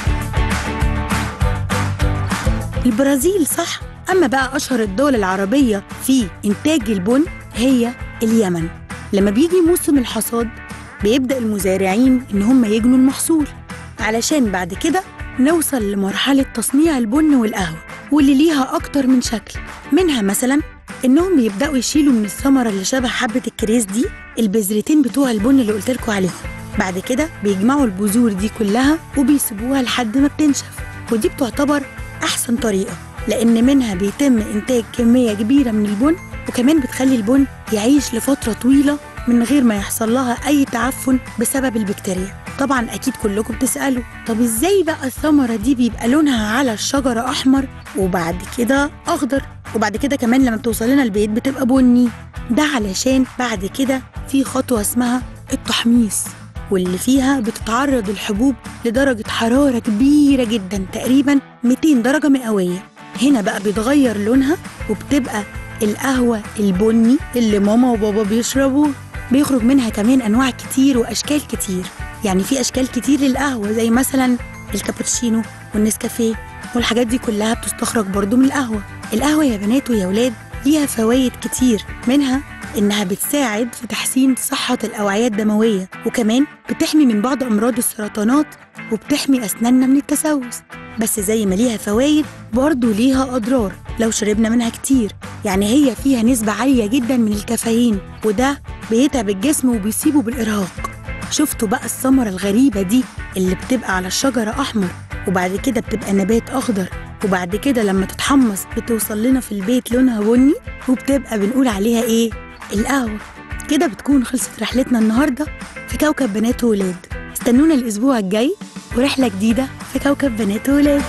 البرازيل صح أما بقى أشهر الدول العربية في إنتاج البن هي اليمن لما بيجي موسم الحصاد بيبدأ المزارعين إن هم يجنوا المحصول علشان بعد كده نوصل لمرحلة تصنيع البن والقهوة واللي ليها أكتر من شكل منها مثلا إنهم بيبدأوا يشيلوا من الثمرة اللي شبه حبة الكريس دي البذرتين بتوع البن اللي قلتلكوا عليهم بعد كده بيجمعوا البذور دي كلها وبيسيبوها لحد ما بتنشف ودي بتعتبر أحسن طريقة لأن منها بيتم إنتاج كمية كبيرة من البن وكمان بتخلي البن يعيش لفترة طويلة من غير ما يحصل لها أي تعفن بسبب البكتيريا طبعا أكيد كلكم بتسألوا طب إزاي بقى الثمرة دي بيبقى لونها على الشجرة أحمر وبعد كده أخضر وبعد كده كمان لما بتوصل لنا البيت بتبقى بني ده علشان بعد كده في خطوة اسمها التحميص واللي فيها بتتعرض الحبوب لدرجة حرارة كبيرة جدا تقريبا 200 درجة مئوية هنا بقى بيتغير لونها وبتبقى القهوة البني اللي ماما وبابا بيشربوه بيخرج منها كمان أنواع كتير وأشكال كتير يعني في أشكال كتير للقهوة زي مثلا الكابتشينو والنسكافيه والحاجات دي كلها بتستخرج برضو من القهوة القهوة يا بنات ويا ولاد ليها فوائد كتير منها إنها بتساعد في تحسين صحة الأوعية الدموية وكمان بتحمي من بعض أمراض السرطانات وبتحمي أسناننا من التسوس بس زي ما ليها فوائد برضه ليها أضرار لو شربنا منها كتير يعني هي فيها نسبة عالية جدا من الكافيين وده بيتعب الجسم وبيصيبه بالإرهاق شفتوا بقى الثمرة الغريبة دي اللي بتبقى على الشجرة أحمر وبعد كده بتبقى نبات أخضر وبعد كده لما تتحمص بتوصل لنا في البيت لونها بني وبتبقى بنقول عليها إيه؟ القهوة كده بتكون خلصت رحلتنا النهاردة في كوكب بنات وولاد استنونا الأسبوع الجاي ورحلة جديدة في كوكب بنات وولاد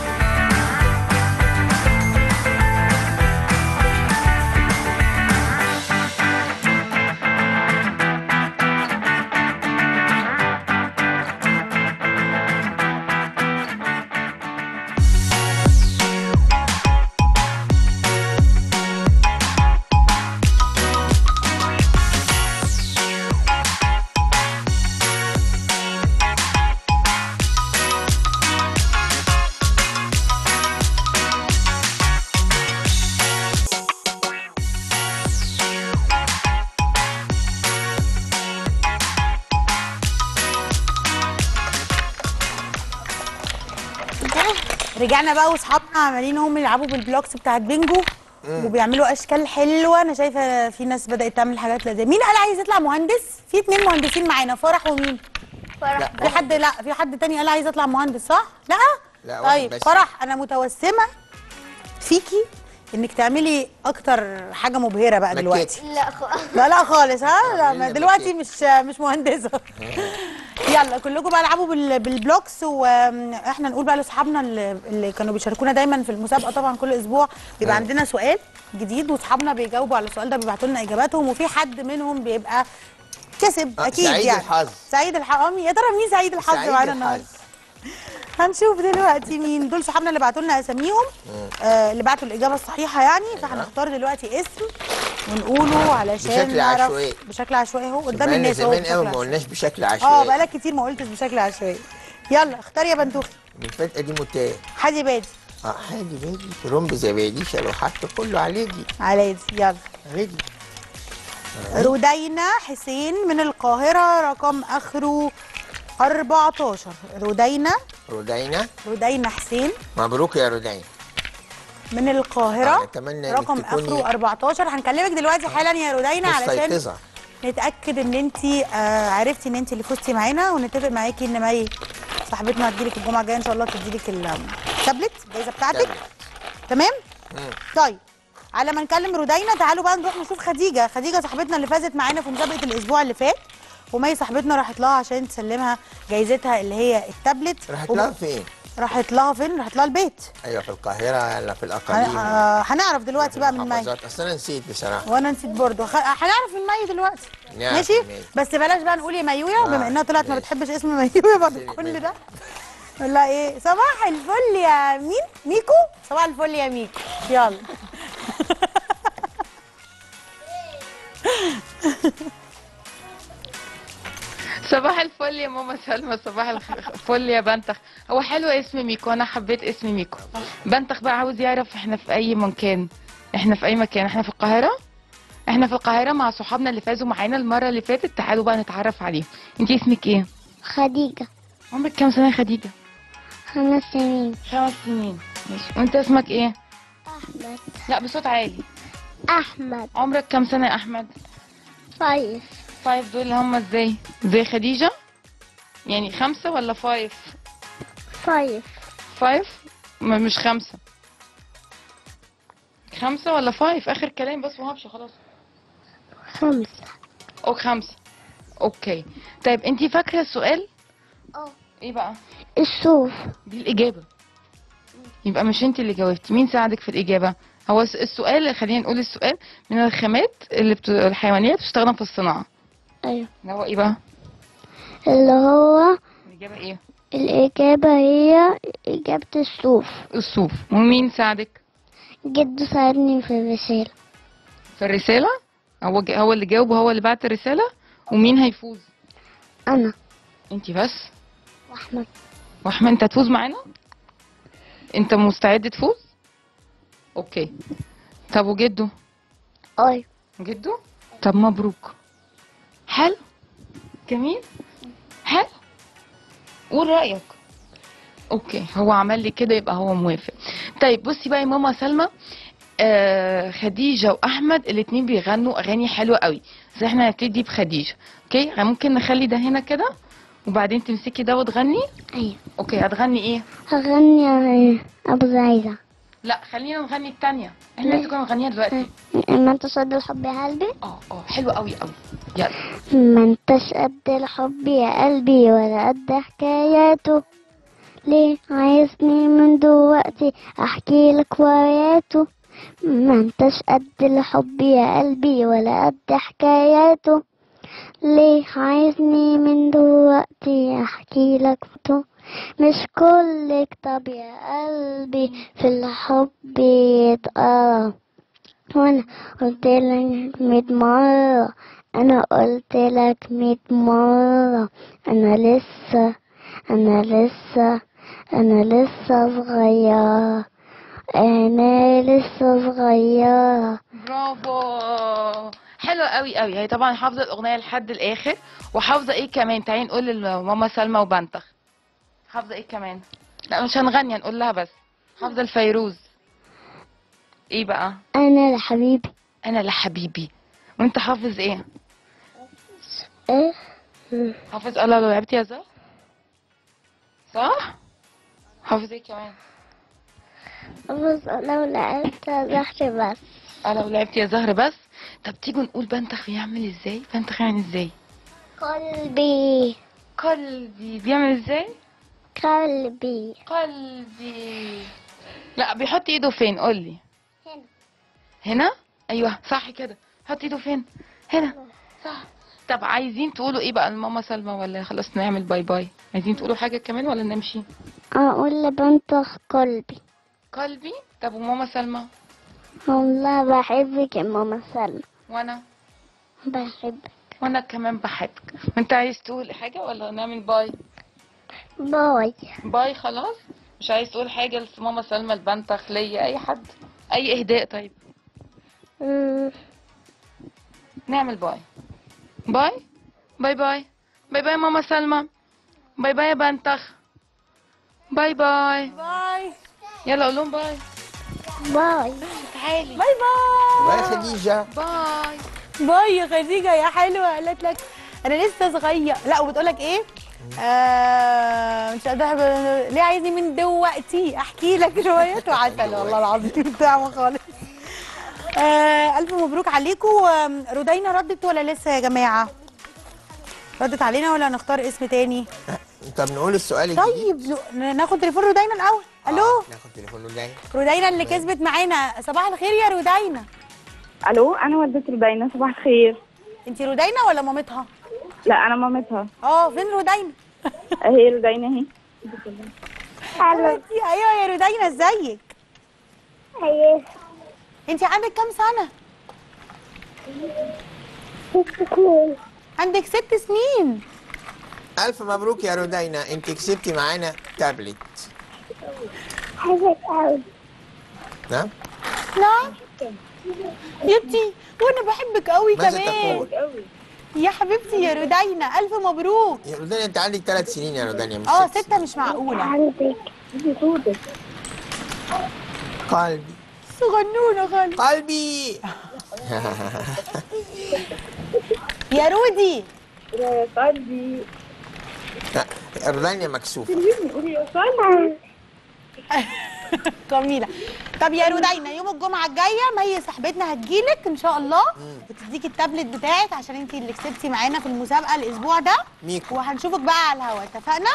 رجعنا بقى واصحابنا عمالين هم يلعبوا بالبلوكس بتاعت بينجو وبيعملوا اشكال حلوه انا شايفه في ناس بدات تعمل حاجات لذيذه مين قال عايز يطلع مهندس في اتنين مهندسين معانا فرح ومين فرح في حد لا في حد تاني قال عايز يطلع مهندس صح لا لا، واحد طيب بس. فرح انا متوسمه فيكي انك تعملي اكتر حاجه مبهره بقى دلوقتي لا خ... لا لا خالص ها لا ما عاملين دلوقتي ماكيت. مش مش مهندسه يلا كلكم بقى العبوا بال- بالبلوكس واحنا نقول بقى لاصحابنا اللي اللي كانوا بيشاركونا دايما في المسابقه طبعا كل اسبوع بيبقى آه. عندنا سؤال جديد واصحابنا بيجاوبوا على السؤال ده بيبعتوا لنا اجاباتهم وفي حد منهم بيبقى كسب آه، اكيد سعيد يعني الحظ. سعيد الحظ يا ترى مين سعيد الحظ سعيد معانا الحظ. النهارده هنشوف دلوقتي مين دول صحابنا اللي بعتوا لنا اساميهم آه اللي بعتوا الاجابه الصحيحه يعني فهنختار دلوقتي اسم ونقوله علشان بشكل نعرف عشوائي. بشكل عشوائي اهو قدام بقالنا الناس اهو زمان بشكل قوي ما عشوائي. قلناش بشكل اه عشوائي بقالك كتير ما قلتش بشكل عشوائي يلا اختار يا بنتوخي الفتقه دي متايه حادي بادي اه حاجه باجي رمب زبادي شلوحات كله عليكي على دي يلا رجلي رودينا حسين من القاهرة رقم آخره 14 رودينا رودينا رودينا حسين مبروك يا رودينا من آه، القاهرة نتمنى إنك رقم تكوني آخره 14 هنكلمك دلوقتي حالا يا رودينا علشان مستيقظه نتأكد ان انت آه عرفتي ان انت اللي فزتي معانا ونتفق معاكي ان مي صاحبتنا هتجيلك الجمعة الجاية ان شاء الله تديلك التابلت الجايزة بتاعتك تابلت. تمام؟ مم. طيب على ما نكلم رودينا تعالوا بقى نروح نشوف خديجه خديجه صاحبتنا اللي فازت معانا في مسابقه الاسبوع اللي فات ومي صاحبتنا راحت لها عشان تسلمها جايزتها اللي هي التابلت راحت وب- لها فين؟ راحت لها فين راحت لها البيت ايوه في القاهره ولا في هن- الاقاليم آه، هنعرف دلوقتي بقى من مي محافظات. اصل انا نسيت بصراحه وانا نسيت برضه خ... هنعرف من مي دلوقتي نعرف ماشي من مي. بس بلاش بقى نقول يا ميويا بما آه، انها طلعت ما ماشي. بتحبش اسم ميويا بعد سيري، كل ماشي. ده نقول لها ايه صباح الفل يا مين ميكو صباح الفل يا ميكو يلا صباح الفل يا ماما سلمى صباح الخ- الفل يا بنتخ هو حلو اسم ميكو انا حبيت اسم ميكو بنتخ بقى عاوز يعرف احنا في اي مكان احنا في اي مكان احنا في القاهره احنا في القاهره مع صحابنا اللي فازوا معانا المره اللي فاتت تعالوا بقى نتعرف عليهم انتي اسمك ايه خديجة عمرك كام سنه يا خديجه خمس سنين خمس سنين ماشي وانت اسمك ايه أحمد لا بصوت عالي أحمد عمرك كام سنه يا احمد فايف فايف دول اللي هم ازاي زي خديجه يعني خمسه ولا فايف فايف فايف م- مش خمسة خمسة ولا فايف آخر كلام بس وهمشي خلاص خمسة أو خمسة أوكي طيب أنتي فاكرة السؤال؟ اه إيه بقى؟ الصوف دي الإجابة يبقى مش أنتي اللي جاوبتي مين ساعدك في الإجابة؟ هو الس- السؤال خلينا نقول السؤال من الخامات اللي بت... الحيوانية بتستخدم في الصناعة أيوة اللي هو إيه بقى؟ اللي هو الإجابة إيه؟ الإجابة هي إجابة الصوف الصوف ومين ساعدك؟ جده ساعدني في الرسالة في الرسالة؟ هو ج... هو اللي جاوب وهو اللي بعت الرسالة ومين هيفوز؟ أنا أنتي بس؟ وأحمد واحمد انت هتفوز معانا انت مستعد تفوز اوكي طب وجده أيوة جده طب مبروك حلو جميل حلو قول رايك اوكي هو عمل لي كده يبقى هو موافق طيب بصي بقى يا ماما سلمى آه خديجه واحمد الاتنين بيغنوا اغاني حلوه قوي بس احنا هنبتدي بخديجه اوكي ممكن نخلي ده هنا كده وبعدين تمسكي ده وتغني أيوة اوكي هتغني ايه هغني يا أبو زعيزة لا خلينا نغني التانية احنا لازم كنا نغنيها دلوقتي ما انت صد الحب يا قلبي اه اه حلوة قوي قوي يلا ما انتش قد الحب يا قلبي ولا قد حكاياته ليه عايزني من دلوقتي احكي لك ورياته ما انتش قد الحب يا قلبي ولا قد حكاياته ليه عايزني من دلوقتي احكي لك تو مش كل كتاب يا قلبي في الحب يتقرا وانا قلت لك ميت مرة انا قلت لك ميت مرة انا لسه انا لسه انا لسه صغيرة انا لسه صغيرة برافو حلوة قوي قوي هي طبعا حافظة الأغنية لحد الآخر وحافظة إيه كمان تعالي نقول لماما سلمى وبنتخ حافظة إيه كمان لا مش هنغني هنقول لها بس حافظة الفيروز إيه بقى انا لحبيبي أنا لحبيبي وأنت حافظ إيه ايه حافظ الله لو لعبت يا زهر صح حافظ إيه كمان بص لو لعبت زحت بس اه لو لعبت يا زهر بس طب تيجوا نقول بنتخ بيعمل ازاي بنتخ يعمل ازاي قلبي قلبي بيعمل ازاي قلبي قلبي لا بيحط ايده فين قولي هنا. هنا ايوه صح كده حط ايده فين هنا صح طب عايزين تقولوا ايه بقى لماما سلمى ولا خلاص نعمل باي باي عايزين تقولوا حاجه كمان ولا نمشي اقول لبنتخ قلبي قلبي طب وماما سلمى والله بحبك يا ماما سلمى وانا بحبك وانا كمان بحبك وانت عايز تقول حاجه ولا نعمل باي باي باي خلاص مش عايز تقول حاجة لماما سلمى البنتخ ليا أي حد أي إهداء طيب مم. نعمل باي باي باي باي باي باي ماما سلمى باي باي يا بنتخ باي باي باي يلا قول لهم باي باي تعالي باي باي باي يا خديجه باي باي يا خديجه يا حلوه قالت لك انا لسه صغير لا وبتقول لك ايه آه مش قادره أحب- ليه عايزني من دلوقتي احكي لك شويه وعسل والله العظيم بتاعه خالص آه الف مبروك عليكم آم، رودينا ردت ولا لسه يا جماعه ردت علينا ولا نختار اسم تاني طب نقول السؤال الجديد طيب ن- ناخد تليفون رودينا الاول الو ناخد تليفون جاي رودينا اللي كسبت معانا صباح الخير يا رودينا الو انا والدة رودينا صباح الخير انت رودينا ولا مامتها لا انا مامتها اه فين رودينا هي رودينا اهي حبيبتي ايوه يا رودينا ازيك ايوه انت عندك كام سنه عندك ست سنين الف مبروك يا رودينا انت كسبتي معانا تابلت حبك قوي نعم نعم يبتي وانا بحبك قوي ماذا كمان تقول يا حبيبتي يا رودينا الف مبروك يا رودينا انت عندك ثلاث سنين يا رودينا مش اه ست ستة مش معقولة عندك صوتك قلبي صغنونة خالص قلبي يا رودي يا قلبي رودينا مكسوفه كلمني قولي يا قلبي جميلة طب يا رودينا يوم الجمعة الجاية مي صاحبتنا هتجيلك ان شاء الله وتديكي التابلت بتاعك عشان انتي اللي كسبتي معانا في المسابقة الاسبوع ده ميكو وهنشوفك بقى على الهوا اتفقنا؟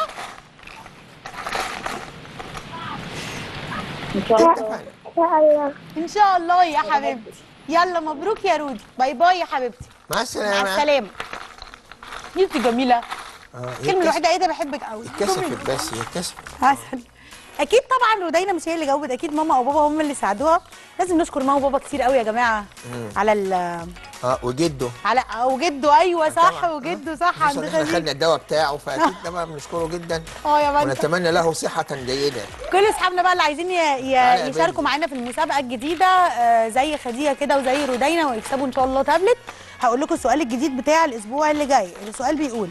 ان شاء الله ان شاء الله ان شاء الله يا حبيبتي يلا مبروك يا رودي باي باي يا حبيبتي مع مع السلامه السلامة انتي جميلة آه، هي الكلمة اتكسفت- الوحيدة ايه ده بحبك قوي اتكسفت بس هي اتكسفت عسل اكيد طبعا رودينا مش هي اللي جاوبت اكيد ماما او بابا هم اللي ساعدوها لازم نشكر ماما وبابا كتير قوي يا جماعه مم. على ال اه وجده على وجده ايوه صح طبعاً. وجده صح عند خصوصا احنا خليل خدنا الدواء بتاعه فاكيد طبعا بنشكره جدا اه يا بنت ونتمنى له صحه جيده كل اصحابنا بقى اللي عايزين ي- تعالى ي- يا يشاركوا بنتي. معانا في المسابقه الجديده آه، زي خديجه كده وزي رودينا ويكسبوا ان شاء الله تابلت هقول لكم السؤال الجديد بتاع الاسبوع اللي جاي السؤال بيقول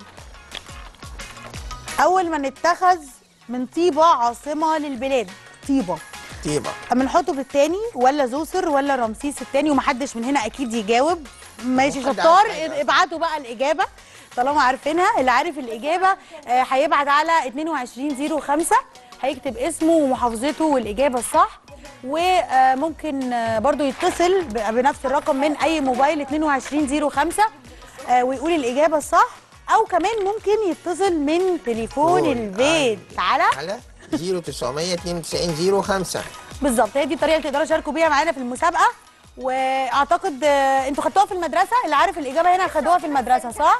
اول ما نتخذ من طيبه عاصمه للبلاد طيبه طيبه من حتب التاني ولا زوسر ولا رمسيس التاني ومحدش من هنا اكيد يجاوب ماشي حد شطار عارف حاجة. ابعتوا بقى الاجابه طالما عارفينها اللي عارف الاجابه آه، هيبعت على 2205 هيكتب اسمه ومحافظته والاجابه الصح وممكن برضو يتصل ب- بنفس الرقم من اي موبايل 2205 آه، ويقول الاجابه الصح او كمان ممكن يتصل من تليفون فون. البيت على على 0992 05 بالظبط هي دي الطريقه اللي تقدروا تشاركوا بيها معانا في المسابقه واعتقد آه، انتوا خدتوها في المدرسه اللي عارف الاجابه هنا خدوها في المدرسه صح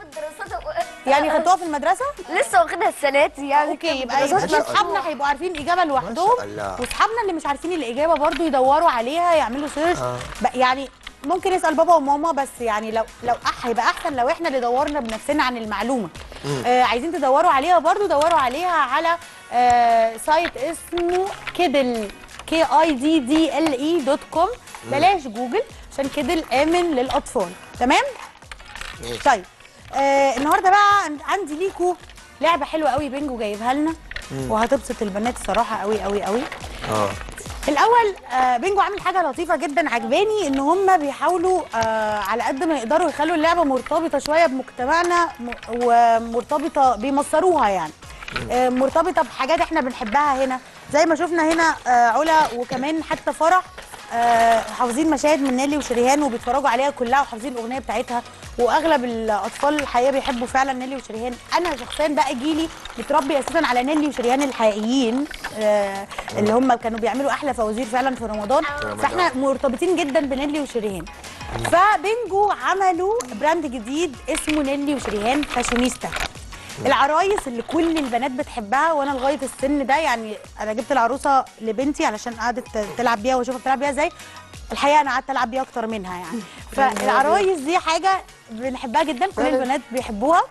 يعني خدتوها في المدرسه لسه واخدها السنه دي يعني اوكي يبقى دراسات يبقى ما شاء اصحابنا هيبقوا عارفين الاجابه لوحدهم شاء الله. واصحابنا اللي مش عارفين الاجابه برضو يدوروا عليها يعملوا سيرش آه. بق- يعني ممكن يسال بابا وماما بس يعني لو لو أح هيبقى احسن لو احنا اللي دورنا بنفسنا عن المعلومه آه عايزين تدوروا عليها برضو دوروا عليها على آه سايت اسمه كيدل كي اي دي دي ال اي دوت كوم بلاش جوجل عشان كيدل امن للاطفال تمام ماشي طيب آه النهارده بقى عند- عندي ليكوا لعبه حلوه قوي بينجو جايبها لنا وهتبسط البنات الصراحه قوي قوي قوي اه الاول آه بينجو عامل حاجه لطيفه جدا عجباني ان هم بيحاولوا آه على قد ما يقدروا يخلوا اللعبه مرتبطه شويه بمجتمعنا م- ومرتبطه بيمصروها يعني آه مرتبطه بحاجات احنا بنحبها هنا زي ما شفنا هنا آه علا وكمان حتى فرح آه حافظين مشاهد من نيلي وشريهان وبيتفرجوا عليها كلها وحافظين الاغنيه بتاعتها واغلب الاطفال الحقيقه بيحبوا فعلا نيلي وشريهان انا شخصيا بقى جيلي متربي اساسا على نيلي وشريهان الحقيقيين آه اللي هم كانوا بيعملوا احلى فوازير فعلا في رمضان رمضان. فاحنا مرتبطين جدا بنيلي وشريهان فبنجو عملوا براند جديد اسمه نيلي وشريهان فاشونيستا العرايس اللي كل البنات بتحبها وانا لغايه السن ده يعني انا جبت العروسه لبنتي علشان قعدت تلعب بيها واشوفها بتلعب بيها ازاي الحقيقه انا قعدت العب بيها اكتر منها يعني فالعرايس دي حاجه بنحبها جدا كل البنات بيحبوها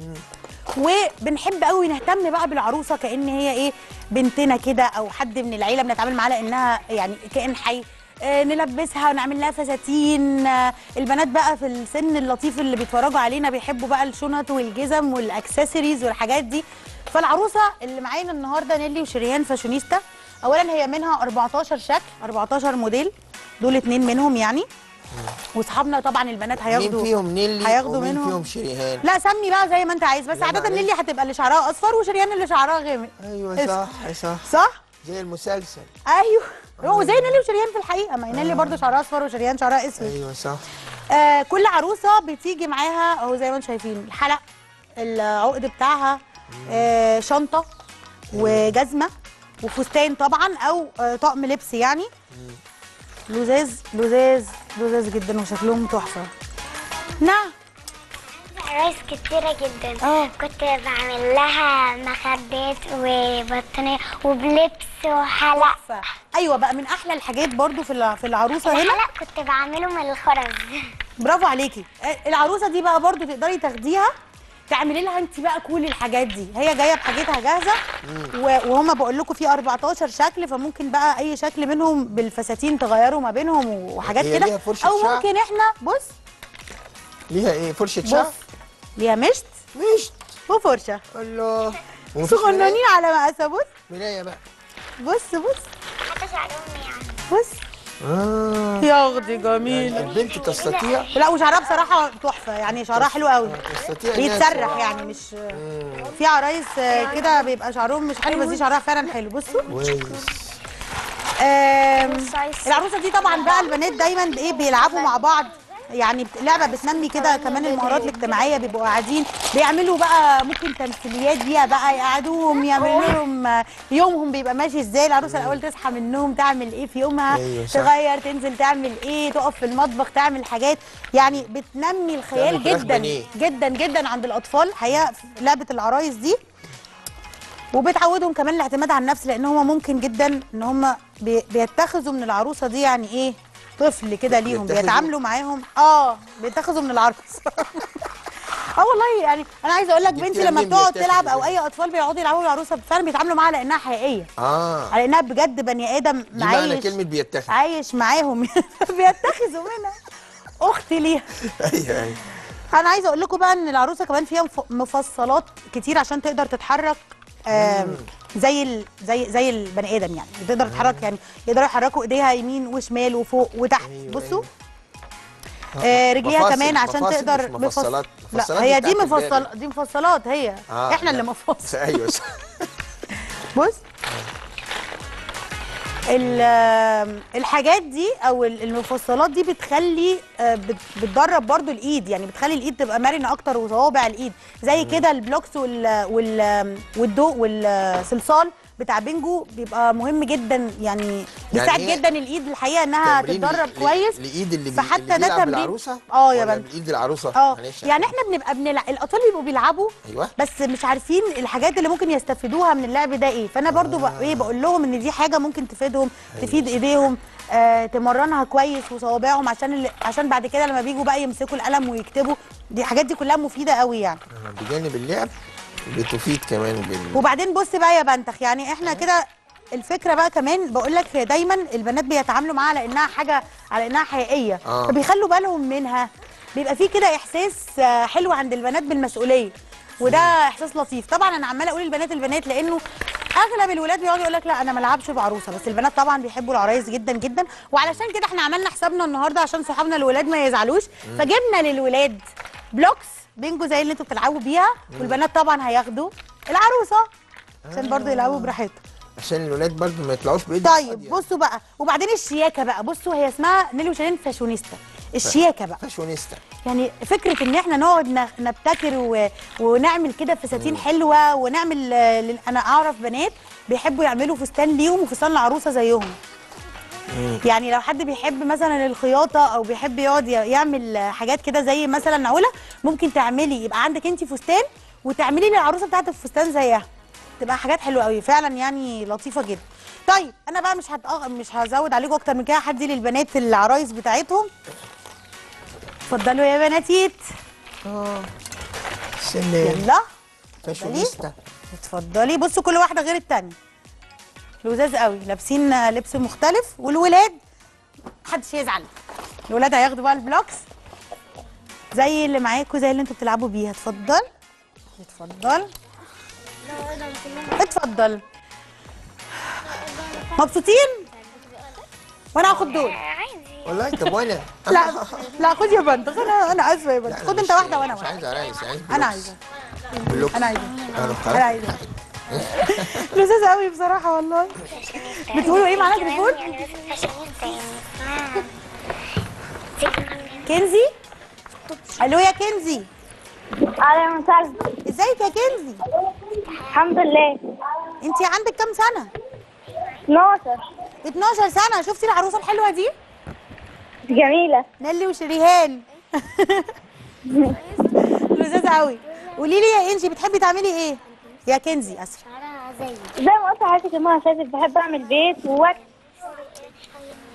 وبنحب قوي نهتم بقى بالعروسه كان هي ايه بنتنا كده او حد من العيله بنتعامل معاها لانها يعني كائن حي آه، نلبسها ونعمل لها فساتين آه، البنات بقى في السن اللطيف اللي بيتفرجوا علينا بيحبوا بقى الشنط والجزم والاكسسوارز والحاجات دي فالعروسه اللي معانا النهارده نيلي وشريهان فاشونيستا اولا هي منها 14 شكل 14 موديل دول اتنين منهم يعني واصحابنا طبعا البنات مين هياخدوا فيهم نيلي هياخدوا ومين منهم فيهم شريهان لا سمي بقى زي ما انت عايز بس لا، عاده معلش. نيلي هتبقى اللي شعرها اصفر وشريان اللي شعرها غامق ايوه صح صح صح زي المسلسل ايوه هو زي نيلي وشريان في الحقيقه ما هي نيلي برضو شعرها اصفر وشريان شعرها اسود ايوه صح آه كل عروسه بتيجي معاها اهو زي ما انتم شايفين الحلق العقد بتاعها آه شنطه وجزمه وفستان طبعا او آه طقم لبس يعني لزاز لزاز لزاز جدا وشكلهم تحفه نعم عرايس كتيرة جدا اه. كنت بعمل لها مخدات وبطانية وبلبس وحلق تحفه ايوه بقى من احلى الحاجات برضو في الع- في العروسه هنا الحلق كنت بعمله من الخرز برافو عليكي آه، العروسه دي بقى برضو تقدري تاخديها تعملي لها انت بقى كل الحاجات دي هي جايه بحاجتها جاهزه و- وهما بقول لكم في 14 شكل فممكن بقى اي شكل منهم بالفساتين تغيروا ما بينهم وحاجات هي كده ليها فرشة او شعر؟ ممكن احنا بص ليها ايه فرشه شعر بص ليها مشط مشط وفرشه الله ومفيش صغننين على مقاسها بص مرايه بقى بص بص حتى شعرهم يعني بص اه يا اختي جميل البنت تستطيع لا وشعرها بصراحه تحفه يعني شعرها حلو قوي تستطيع إنها بيتسرح يعني مش في عرايس آه، كده بيبقى شعرهم مش حلو بس دي شعرها فعلا حلو بصوا كويس آم، العروسه دي طبعا بقى البنات دايما ايه بيلعبوا مع بعض يعني بت- لعبه بتنمي كده كمان المهارات الاجتماعيه بيبقوا قاعدين بيعملوا بقى ممكن تمثيليات بيها بقى يقعدوهم يعملوا لهم آه، يومهم بيبقى ماشي ازاي العروسه الاول تصحى من النوم تعمل ايه في يومها أيوة صح. تغير تنزل تعمل ايه تقف في المطبخ تعمل حاجات يعني بتنمي الخيال تعمل فراخ جدا بانيه. جدا جدا عند الاطفال حقيقه في لعبه العرايس دي وبتعودهم كمان الاعتماد على النفس لان هم ممكن جدا ان هم بي- بيتخذوا من العروسه دي يعني ايه طفل كده ليهم بيتخذوا؟ بيتعاملوا معاهم اه بيتخذوا من العروسه اه والله يعني انا عايزه اقول لك دي بنتي فيها لما مين بتقعد بيتاخد تلعب او كده؟ اي اطفال بيقعدوا يلعبوا بالعروسه فعلا بيتعاملوا معاها لانها حقيقيه اه على انها بجد بني ادم دي معنى معايش كلمه بيتخذ عايش معاهم بيتخذوا منها اختي ليها ايوه ايوه انا عايزه اقول لكم بقى ان العروسه كمان فيها مف- مفصلات كتير عشان تقدر تتحرك آم، زي ال... زي زي البني ادم يعني بتقدر تتحرك يعني يقدروا يحركوا ايديها يمين وشمال وفوق وتحت أيوة، بصوا آه رجليها مفاصل، كمان عشان مفاصل تقدر مش مفصلات. لا مفصلات هي دي دي بتاعت مفصل الباب. دي مفصلات هي آه، احنا اللي لا. مفصل ايوه صح. بص ال- الحاجات دي او ال- المفصلات دي بتخلي آه، بت- بتدرب برضو الايد يعني بتخلي الايد تبقى مرنه اكتر وصوابع الايد زي كده البلوكس وال وال والضوء والصلصال بتاع بينجو بيبقى مهم جدا يعني بيساعد هي جدا الايد الحقيقه انها تمرين تتدرب ل- كويس لايد اللي بي... فحتى اللي ده بيلعب تمرين بالعروسه اه يا ولا بنت بالايد العروسه اه معلش يعني احنا بنبقى بنلعب الاطفال بيبقوا بيلعبوا ايوه بس مش عارفين الحاجات اللي ممكن يستفيدوها من اللعب ده ايه فانا برضو بق... ايه بقول لهم ان دي حاجه ممكن تفيدهم تفيد ايديهم آه تمرنها كويس وصوابعهم عشان اللي... عشان بعد كده لما بيجوا بقى يمسكوا القلم ويكتبوا دي الحاجات دي كلها مفيده قوي يعني آه، بجانب اللعب بتفيد كمان بال... وبعدين بص بقى يا بنتخ يعني احنا كده الفكره بقى كمان بقول لك دايما البنات بيتعاملوا معاها على انها حاجه على انها حقيقيه آه. فبيخلوا بالهم منها بيبقى في كده احساس آه، حلو عند البنات بالمسؤوليه وده احساس لطيف طبعا انا عماله اقول البنات البنات لانه اغلب الولاد بيقعدوا يقول لك لا انا ما العبش بعروسه بس البنات طبعا بيحبوا العرايس جدا جدا وعلشان كده احنا عملنا حسابنا النهارده عشان صحابنا الولاد ما يزعلوش فجبنا للولاد بلوكس بينجو زي اللي انتوا بتلعبوا بيها والبنات طبعا هياخدوا العروسه عشان برضو يلعبوا براحتهم عشان الولاد برضه ما يطلعوش بايد طيب بصوا بقى وبعدين الشياكه بقى بصوا هي اسمها نيلي وشيرين فاشونيستا الشياكه بقى فاشونيستا يعني فكره ان احنا نقعد ن- نبتكر و... ونعمل كده فساتين حلوه ونعمل آه، لل- انا اعرف بنات بيحبوا يعملوا فستان ليهم وفستان العروسه زيهم يعني لو حد بيحب مثلا الخياطه او بيحب يقعد ي- يعمل آه، حاجات كده زي مثلا علا ممكن تعملي يبقى عندك انت فستان وتعملي للعروسه بتاعتك فستان زيها تبقى حاجات حلوه قوي فعلا يعني لطيفه جدا طيب انا بقى مش هتأغ... مش هزود عليكم اكتر من كده هدي للبنات العرايس بتاعتهم اتفضلوا يا بناتيت سلام يلا فاشونيستا اتفضلي بصوا كل واحده غير التانية لذاذ قوي لابسين آه، لبس مختلف والولاد محدش يزعل الولاد هياخدوا بقى البلوكس زي اللي معاكوا زي اللي انتوا بتلعبوا بيها اتفضل اتفضل اتفضل مبسوطين وانا هاخد دول والله طب وانا لا لا خد يا بنت انا انا اسفه يا بنت لا، خد مش- انت واحده وانا مش واحده عايز عرايس عايز انا عايزه بلوكس انا عايزه انا انا عايزه لذيذ قوي بصراحه والله بتقولوا ايه معانا تليفون يعني بس فاشونيستا يعني اسمها كنزي الو يا كنزي اهلا وسهلا ازيك يا كنزي الحمد لله انت عندك كام سنه 12 12 سنه شفتي العروسه الحلوه دي جميلة نيلي وشريهان لذيذ قوي قولي لي يا انجي بتحبي تعملي ايه يا كنزي اسف زي ما قلت لحضرتك المرة اللي فاتت بحب اعمل بيت ووقت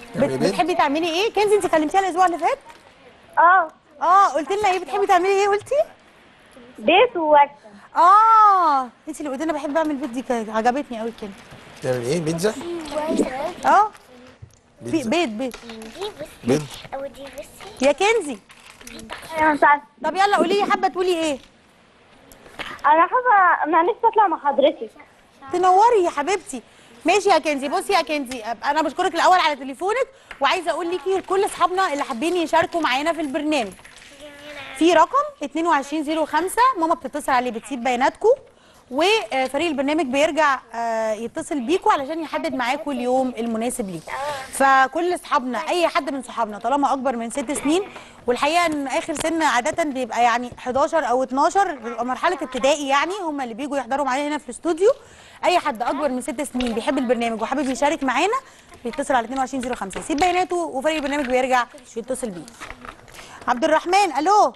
تعملي بت... بيض؟ بتحبي تعملي ايه كنزي انت كلمتيها الاسبوع اللي فات اه اه قلت لنا ايه بتحبي تعملي ايه قلتي بيت وورشه اه انت اللي قلت لنا بحب اعمل بيض دي كانت عجبتني قوي الكلمه تعمل ايه بيتزا اه بي- بيتزا. بيض بيض بيض او دي بصي يا كنزي انا مش عارفه طب يلا قولي لي حابه تقولي ايه انا حابه انا نفسي اطلع مع حضرتك تنوري يا حبيبتي ماشي يا كنزي بصي يا كنزي انا بشكرك الاول على تليفونك وعايزه اقول ليكي لكل اصحابنا اللي حابين يشاركوا معانا في البرنامج في رقم 2205 ماما بتتصل عليه بتسيب بياناتكم وفريق البرنامج بيرجع آه، يتصل بيكم علشان يحدد معاكم اليوم المناسب ليكم فكل اصحابنا اي حد من صحابنا طالما اكبر من ست سنين والحقيقه ان اخر سن عاده بيبقى يعني 11 او 12 بيبقى مرحله ابتدائي يعني هم اللي بيجوا يحضروا معانا هنا في الاستوديو اي حد اكبر من ست سنين بيحب البرنامج وحابب يشارك معانا بيتصل على 2205 يسيب بياناته وفريق البرنامج بيرجع يتصل بيه عبد الرحمن الو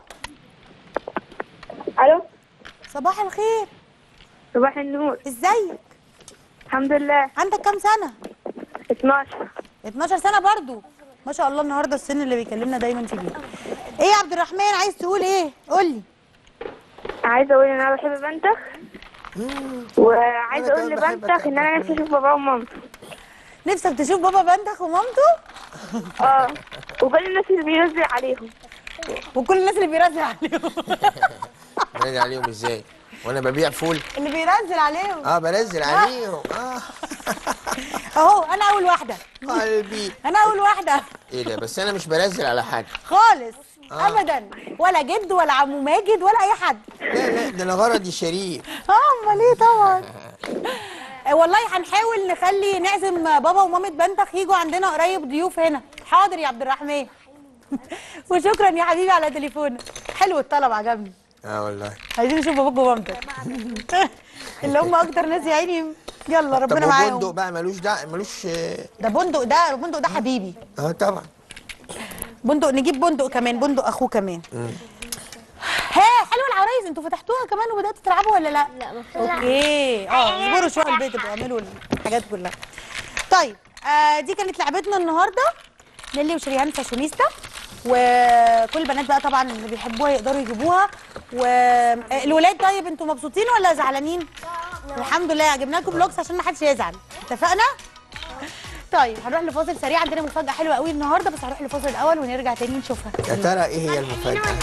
الو صباح الخير صباح النور ازيك الحمد لله عندك كام سنه 12 12 سنه برضو ما شاء الله النهارده السن اللي بيكلمنا دايما في بيه ايه يا عبد الرحمن عايز تقول ايه قول لي عايزه اقول ان انا بحب بنتخ وعايزه أنا اقول كمان بحب لبنتخ ان انا نفسي اشوف باباه ومامته نفسك تشوف بابا بنتخ ومامته اه وكل الناس اللي بينزل عليهم وكل الناس اللي بيرزل عليهم بنزل عليهم ازاي وانا ببيع فول اللي بيرزل عليهم اه بنزل عليهم اه اهو انا اول واحده قلبي انا اول واحده ايه ده بس انا مش بنزل على حد خالص آه. ابدا ولا جد ولا عمو ماجد ولا اي حد لا لا ده انا غرضي شريف اه امال ايه طبعا آه، والله هنحاول نخلي نعزم بابا ومامة بنتخ يجوا عندنا قريب ضيوف هنا حاضر يا عبد الرحمن وشكرا يا حبيبي على تليفونك حلو الطلب عجبني اه والله عايزين نشوف باباك ومامتك اللي هم اكتر ناس يا عيني يلا طب ربنا وبندق معاهم بقى ملوش ده ملوش اه ده بندق ده بندق ده حبيبي آه، طبعا بندق نجيب بندق كمان بندق اخوه كمان مم. ها حلو العرايس انتوا فتحتوها كمان وبداتوا تلعبوا ولا لا؟ لا ما اوكي اه اصبروا شويه البيت يبقوا اعملوا الحاجات كلها طيب آه دي كانت لعبتنا النهارده نيلي وشريهان فاشونيستا وكل البنات بقى طبعا اللي بيحبوها يقدروا يجيبوها والولاد طيب انتوا مبسوطين ولا زعلانين؟ الحمد لله جبنا لكم لوكس عشان ما حدش يزعل اتفقنا؟ طيب هنروح لفاصل سريع عندنا مفاجأة حلوة قوي النهارده بس هنروح لفاصل الأول ونرجع تاني نشوفها يا ترى ايه هي المفاجأة؟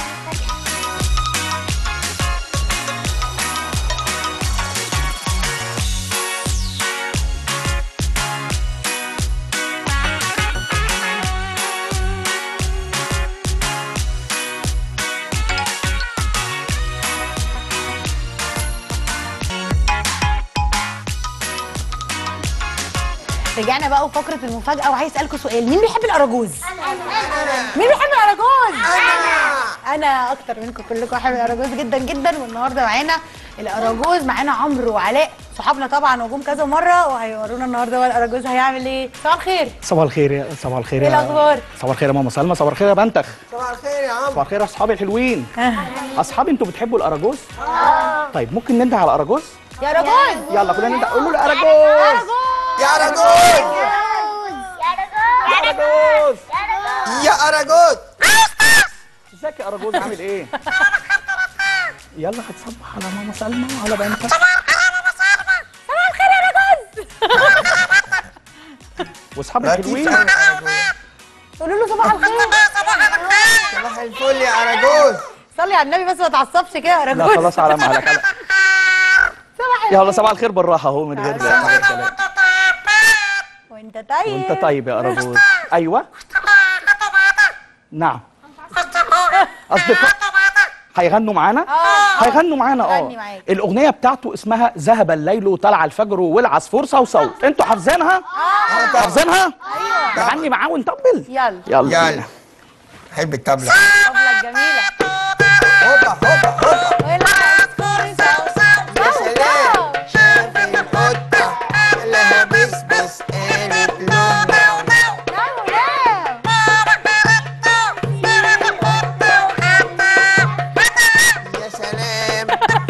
رجعنا بقى وفقرة المفاجأة وعايز أسألكم سؤال مين بيحب الأراجوز؟ مين بيحب الأراجوز؟ أنا أنا أكتر منكم كلكم بحب الأراجوز جدا جدا والنهاردة معانا الأراجوز معانا عمرو وعلاء صحابنا طبعا وجم كذا مرة وهيورونا النهاردة بقى الأراجوز هيعمل إيه؟ صباح الخير صباح الخير يا صباح الخير إيه يا الأخبار؟ صباح الخير يا ماما سلمى صباح الخير يا بنتخ صباح الخير يا عم صباح الخير يا اصحابي الحلوين اصحابي انتوا بتحبوا الاراجوز طيب ممكن ننده على الاراجوز يا أراجوز يلا كلنا ننده قولوا له اراجوز يا أراجوز يا اراجوز يا أراجوز ازيك يا اراجوز عامل ايه يلا هتصبح على ماما سلمى وعلى بنتك صباح الخير يا أراجوز واصحابي لا تيجي الحلوين يا أراجوز. قولوا له صباح الخير صباح الفل يا أراجوز صلي على النبي بس ما تعصبش كده يا لا أراجوز خلاص على مهلك على صباح يلا صباح الخير بالراحه اهو من غير من غير كلام وأنت طيب وانت طيب يا اراجوز ايوه نعم اصدقاء هيغنوا معانا آه. هيغنوا معانا غني اه معاك. الاغنيه بتاعته اسمها ذهب الليل وطلع الفجر والعصفور صوصو انتوا حافظينها حافظينها أيوه غني معاه ونطبل يلا يلا يلا بينا. حب الطبلة طبلة جميلة هوبا هوبا هوبا والعصفور صوصو يا سلام شاف القطة لها بسبس قالت له مياو يا سلام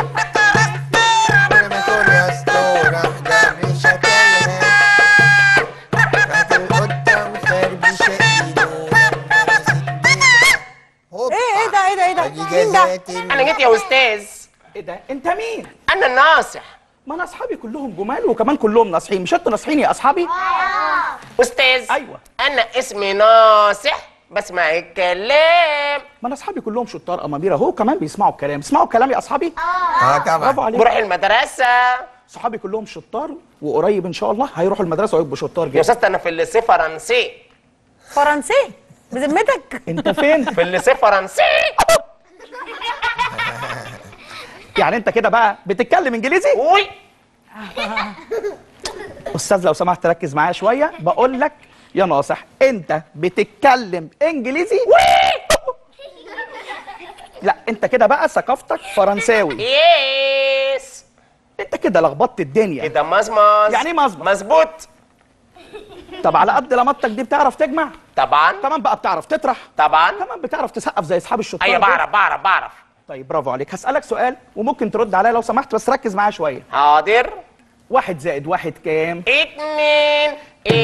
وانا ما تقول يا اسطورة ده الريشة كلها راحت القطة مفربشة مين ده؟ انا جيت يا استاذ ايه ده انت مين انا الناصح ما انا اصحابي كلهم جمال وكمان كلهم ناصحين مش انتوا ناصحين يا اصحابي استاذ ايوه انا اسمي ناصح بسمع الكلام ما انا اصحابي كلهم شطار امامير اهو كمان بيسمعوا الكلام اسمعوا الكلام يا اصحابي اه طبعا برافو عليك بروح المدرسه صحابي كلهم شطار وقريب ان شاء الله هيروحوا المدرسه ويبقوا شطار يا جدا استاذ انا في الليسي فرنسي فرنسي بذمتك انت فين في الليسي فرنسي يعني انت كده بقى بتتكلم انجليزي وي استاذ لو سمحت ركز معايا شويه بقول لك يا ناصح انت بتتكلم انجليزي لا انت كده بقى ثقافتك فرنساوي يس انت كده لخبطت الدنيا كده مزمز يعني ايه مظبط مظبوط طب على قد لمطتك دي بتعرف تجمع طبعا كمان بقى بتعرف تطرح طبعا كمان بتعرف تسقف زي اصحاب الشطار ايوه دول. بعرف بعرف بعرف طيب برافو عليك هسألك سؤال وممكن ترد عليا لو سمحت بس ركز معايا شوية حاضر واحد زائد واحد كام؟ اتنين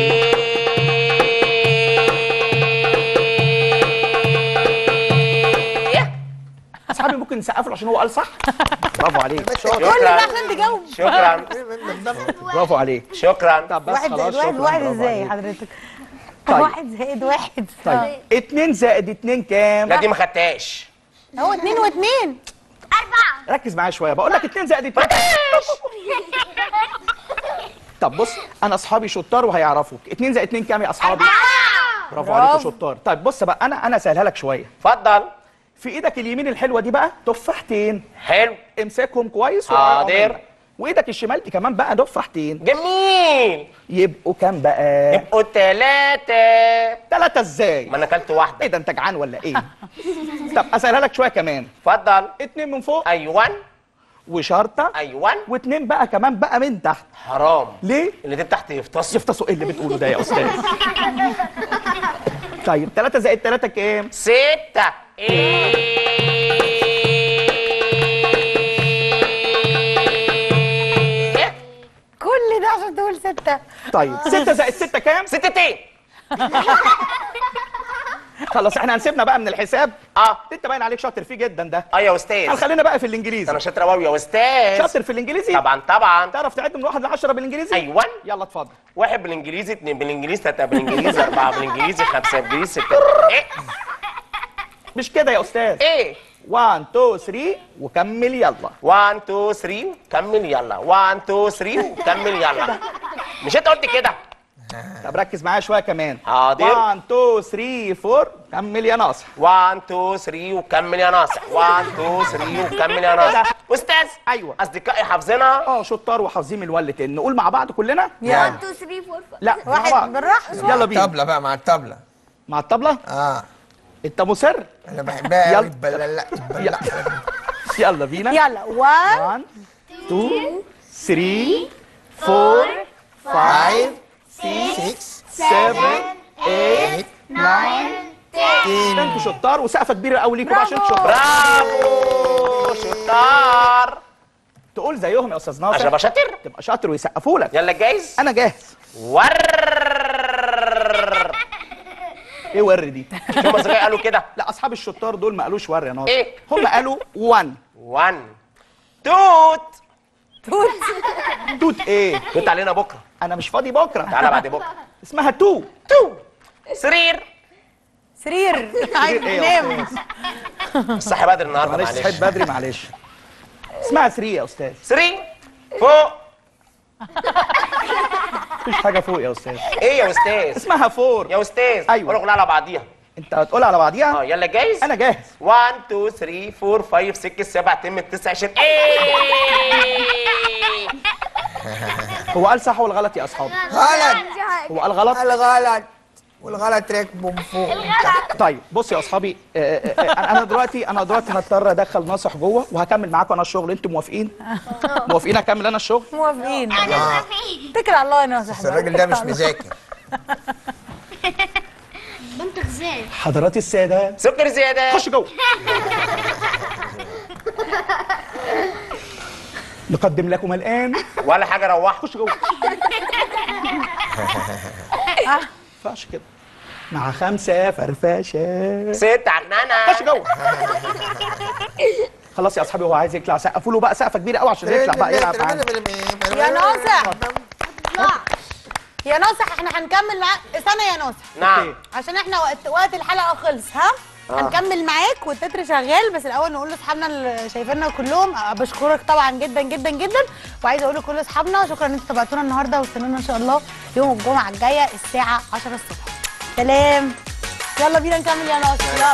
ايه أصحابي ممكن نسقف له عشان هو قال صح؟ برافو عليك كل ده عشان تجاوب شكرا برافو عليك شكرا طب بس واحد خلاص زائد واحد شكرا واحد برافو ازاي عليك. حضرتك طيب. واحد زائد واحد طيب اتنين زائد اتنين كام؟ لا دي ما خدتهاش هو اتنين واتنين ركز معايا شوية بقول لك اتنين زائد اتنين طب بص أنا أصحابي شطار وهيعرفوك اتنين زائد اتنين كام يا أصحابي؟ برافو عليكم برافو. شطار طيب بص بقى أنا أنا أسهلها لك شوية اتفضل في إيدك اليمين الحلوة دي بقى تفاحتين حلو امسكهم كويس حاضر. وقرب. وايدك الشمال دي كمان بقى تفاحتين جميل يبقوا كام بقى؟ يبقوا تلاتة تلاتة ازاي؟ ما انا اكلت واحدة ايه ده انت جعان ولا ايه؟ طب اسالها لك شويه كمان اتفضل اتنين من فوق ايوان وشرطه ايوان واتنين بقى كمان بقى من تحت حرام ليه؟ اللي دي تحت يفتص يفتصوا ايه اللي بتقوله ده يا استاذ؟ طيب تلاتة زائد تلاتة كام؟ ستة ايه كل ده عشان تقول ستة طيب ستة زائد ستة كام؟ ستتين خلاص احنا هنسيبنا بقى من الحساب اه انت باين عليك شاطر فيه جدا ده اه يا استاذ هنخلينا بقى في الانجليزي انا شاطر قوي يا استاذ شاطر في الانجليزي؟ طبعا طبعا تعرف تعد من واحد لعشرة بالانجليزي؟ ايوان يلا اتفضل واحد بالانجليزي اتنين بالانجليزي تلاته بالانجليزي اربعه بالانجليزي خمسه بالانجليزي سته ايه مش كده يا استاذ ايه 1 2 3 وكمل يلا 1 2 3 كمل يلا 1 2 3 وكمل يلا مش انت قلت كده طب ركز معايا شويه كمان حاضر 1 2 3 4 كمل يا ناصح 1 2 3 وكمل يا ناصح 1 2 3 وكمل يا ناصح استاذ ايوه اصدقائي حافظينها اه شطار وحافظين الولتين نقول مع بعض كلنا يلا 1 2 3 4 لا مع واحد بعض بالراحة يلا بينا الطبلة بقى مع الطبلة مع الطبله اه انت مصر انا بحبها يلا. قوي بلا يلا يلا بينا يلا 1 1 2 3 4 5 5 6 7 8 9 10 انتوا شطار وسقفه كبيره قوي ليكم بقى عشان انتوا شطار برافو شطار تقول زيهم يا استاذ عشان ناصر ابقى شاطر تبقى شاطر ويسقفوا لك يلا جايز انا جاهز ور ايه ور دي شو المصريين قالوا كده لا اصحاب الشطار دول ما قالوش ور يا ناصر إيه؟ هم قالوا 1 1 توت توت توت ايه توت علينا بكره انا مش فاضي بكره تعالى بعد بكره اسمها تو تو سرير سرير عايز ايه يا تنام أستاذ؟ صحي بدري النهارده معلش معلش صحيت بدري معلش اسمها 3 يا استاذ سرير فوق مفيش حاجه فوق يا استاذ ايه يا استاذ اسمها 4 يا استاذ أيوة. قولوا كلها على بعضيها انت هتقول على بعضيها اه يلا جايز انا جاهز 1 2 3 4 5 6 7 8 9 10 ايه هو قال صح ولا غلط يا اصحابي غلط هو قال غلط الغلط والغلط راكبه من فوق من تحت. طيب بص يا اصحابي آه، آه، آه، انا دلوقتي انا دلوقتي هضطر ادخل ناصح جوه وهكمل معاكم انا الشغل انتوا موافقين موافقين اكمل انا الشغل موافقين اتكل على الله يا ناصح بس الراجل ده مش مذاكر بنت غزال حضرات الساده سكر زياده خش جوه نقدم لكم الان ولا حاجه روحوا خش جوه ما ينفعش كده مع خمسه فرفشه ست عجنانه خش جوه خلاص يا اصحابي هو عايز يطلع سقفوا له بقى سقفه كبيره قوي عشان يطلع بقى يلعب معانا يا ناصح يا ناصح احنا هنكمل معاك استنى يا ناصح نعم عشان احنا وقت وقت الحلقه خلص ها آه. هنكمل معاك والتتر شغال بس الاول نقول لاصحابنا اللي شايفيننا كلهم أه، بشكرك طبعا جدا جدا جدا وعايزه اقول لكل اصحابنا شكرا ان انتوا تابعتونا النهارده واستنونا ان شاء الله يوم الجمعه الجايه الساعه 10 الصبح سلام يلا بينا نكمل يا ناصر يلا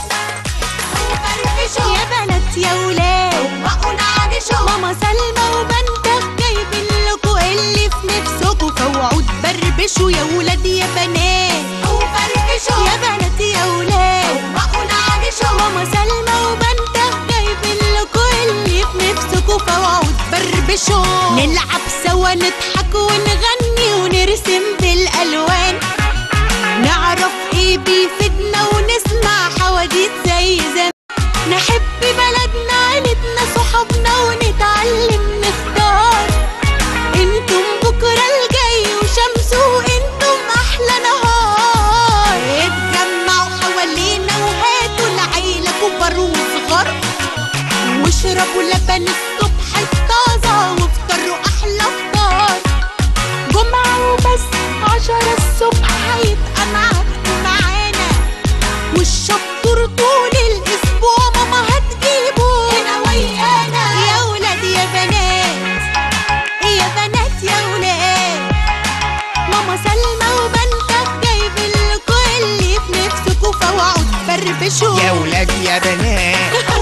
يا بنات يا ولاد ماما سلمى وبنتك جايبين لكم اللي في نفسكم فوعوا تبربشوا يا ولاد يا بنات يا بنات يا ولاد ماما سلمى وبنتك جايبين لكم اللي في نفسكم فوعوا تبربشوا نلعب سوا نضحك ونغني ونرسم بالالوان نعرف ايه بيفيدنا ونسمع حواديت زي زمان نحب بلدنا عيلتنا صحابنا ونتعلم نختار انتم بكرة الجاي وشمسه انتم احلى نهار اتجمعوا حوالينا وهاتوا العيلة كبار وصغار واشربوا لبن الصبح الطازة وافطروا احلى فطار جمعة وبس عشرة الصبح هيبقى معاكم معانا والشطور طول الاسبوع ماما هتجيبه هنا ويانا يا ولاد يا بنات يا بنات يا ولاد ماما سلمى وبنتك جايبين لكم اللي في نفسكم فوعوا تفرفشوا يا ولاد يا بنات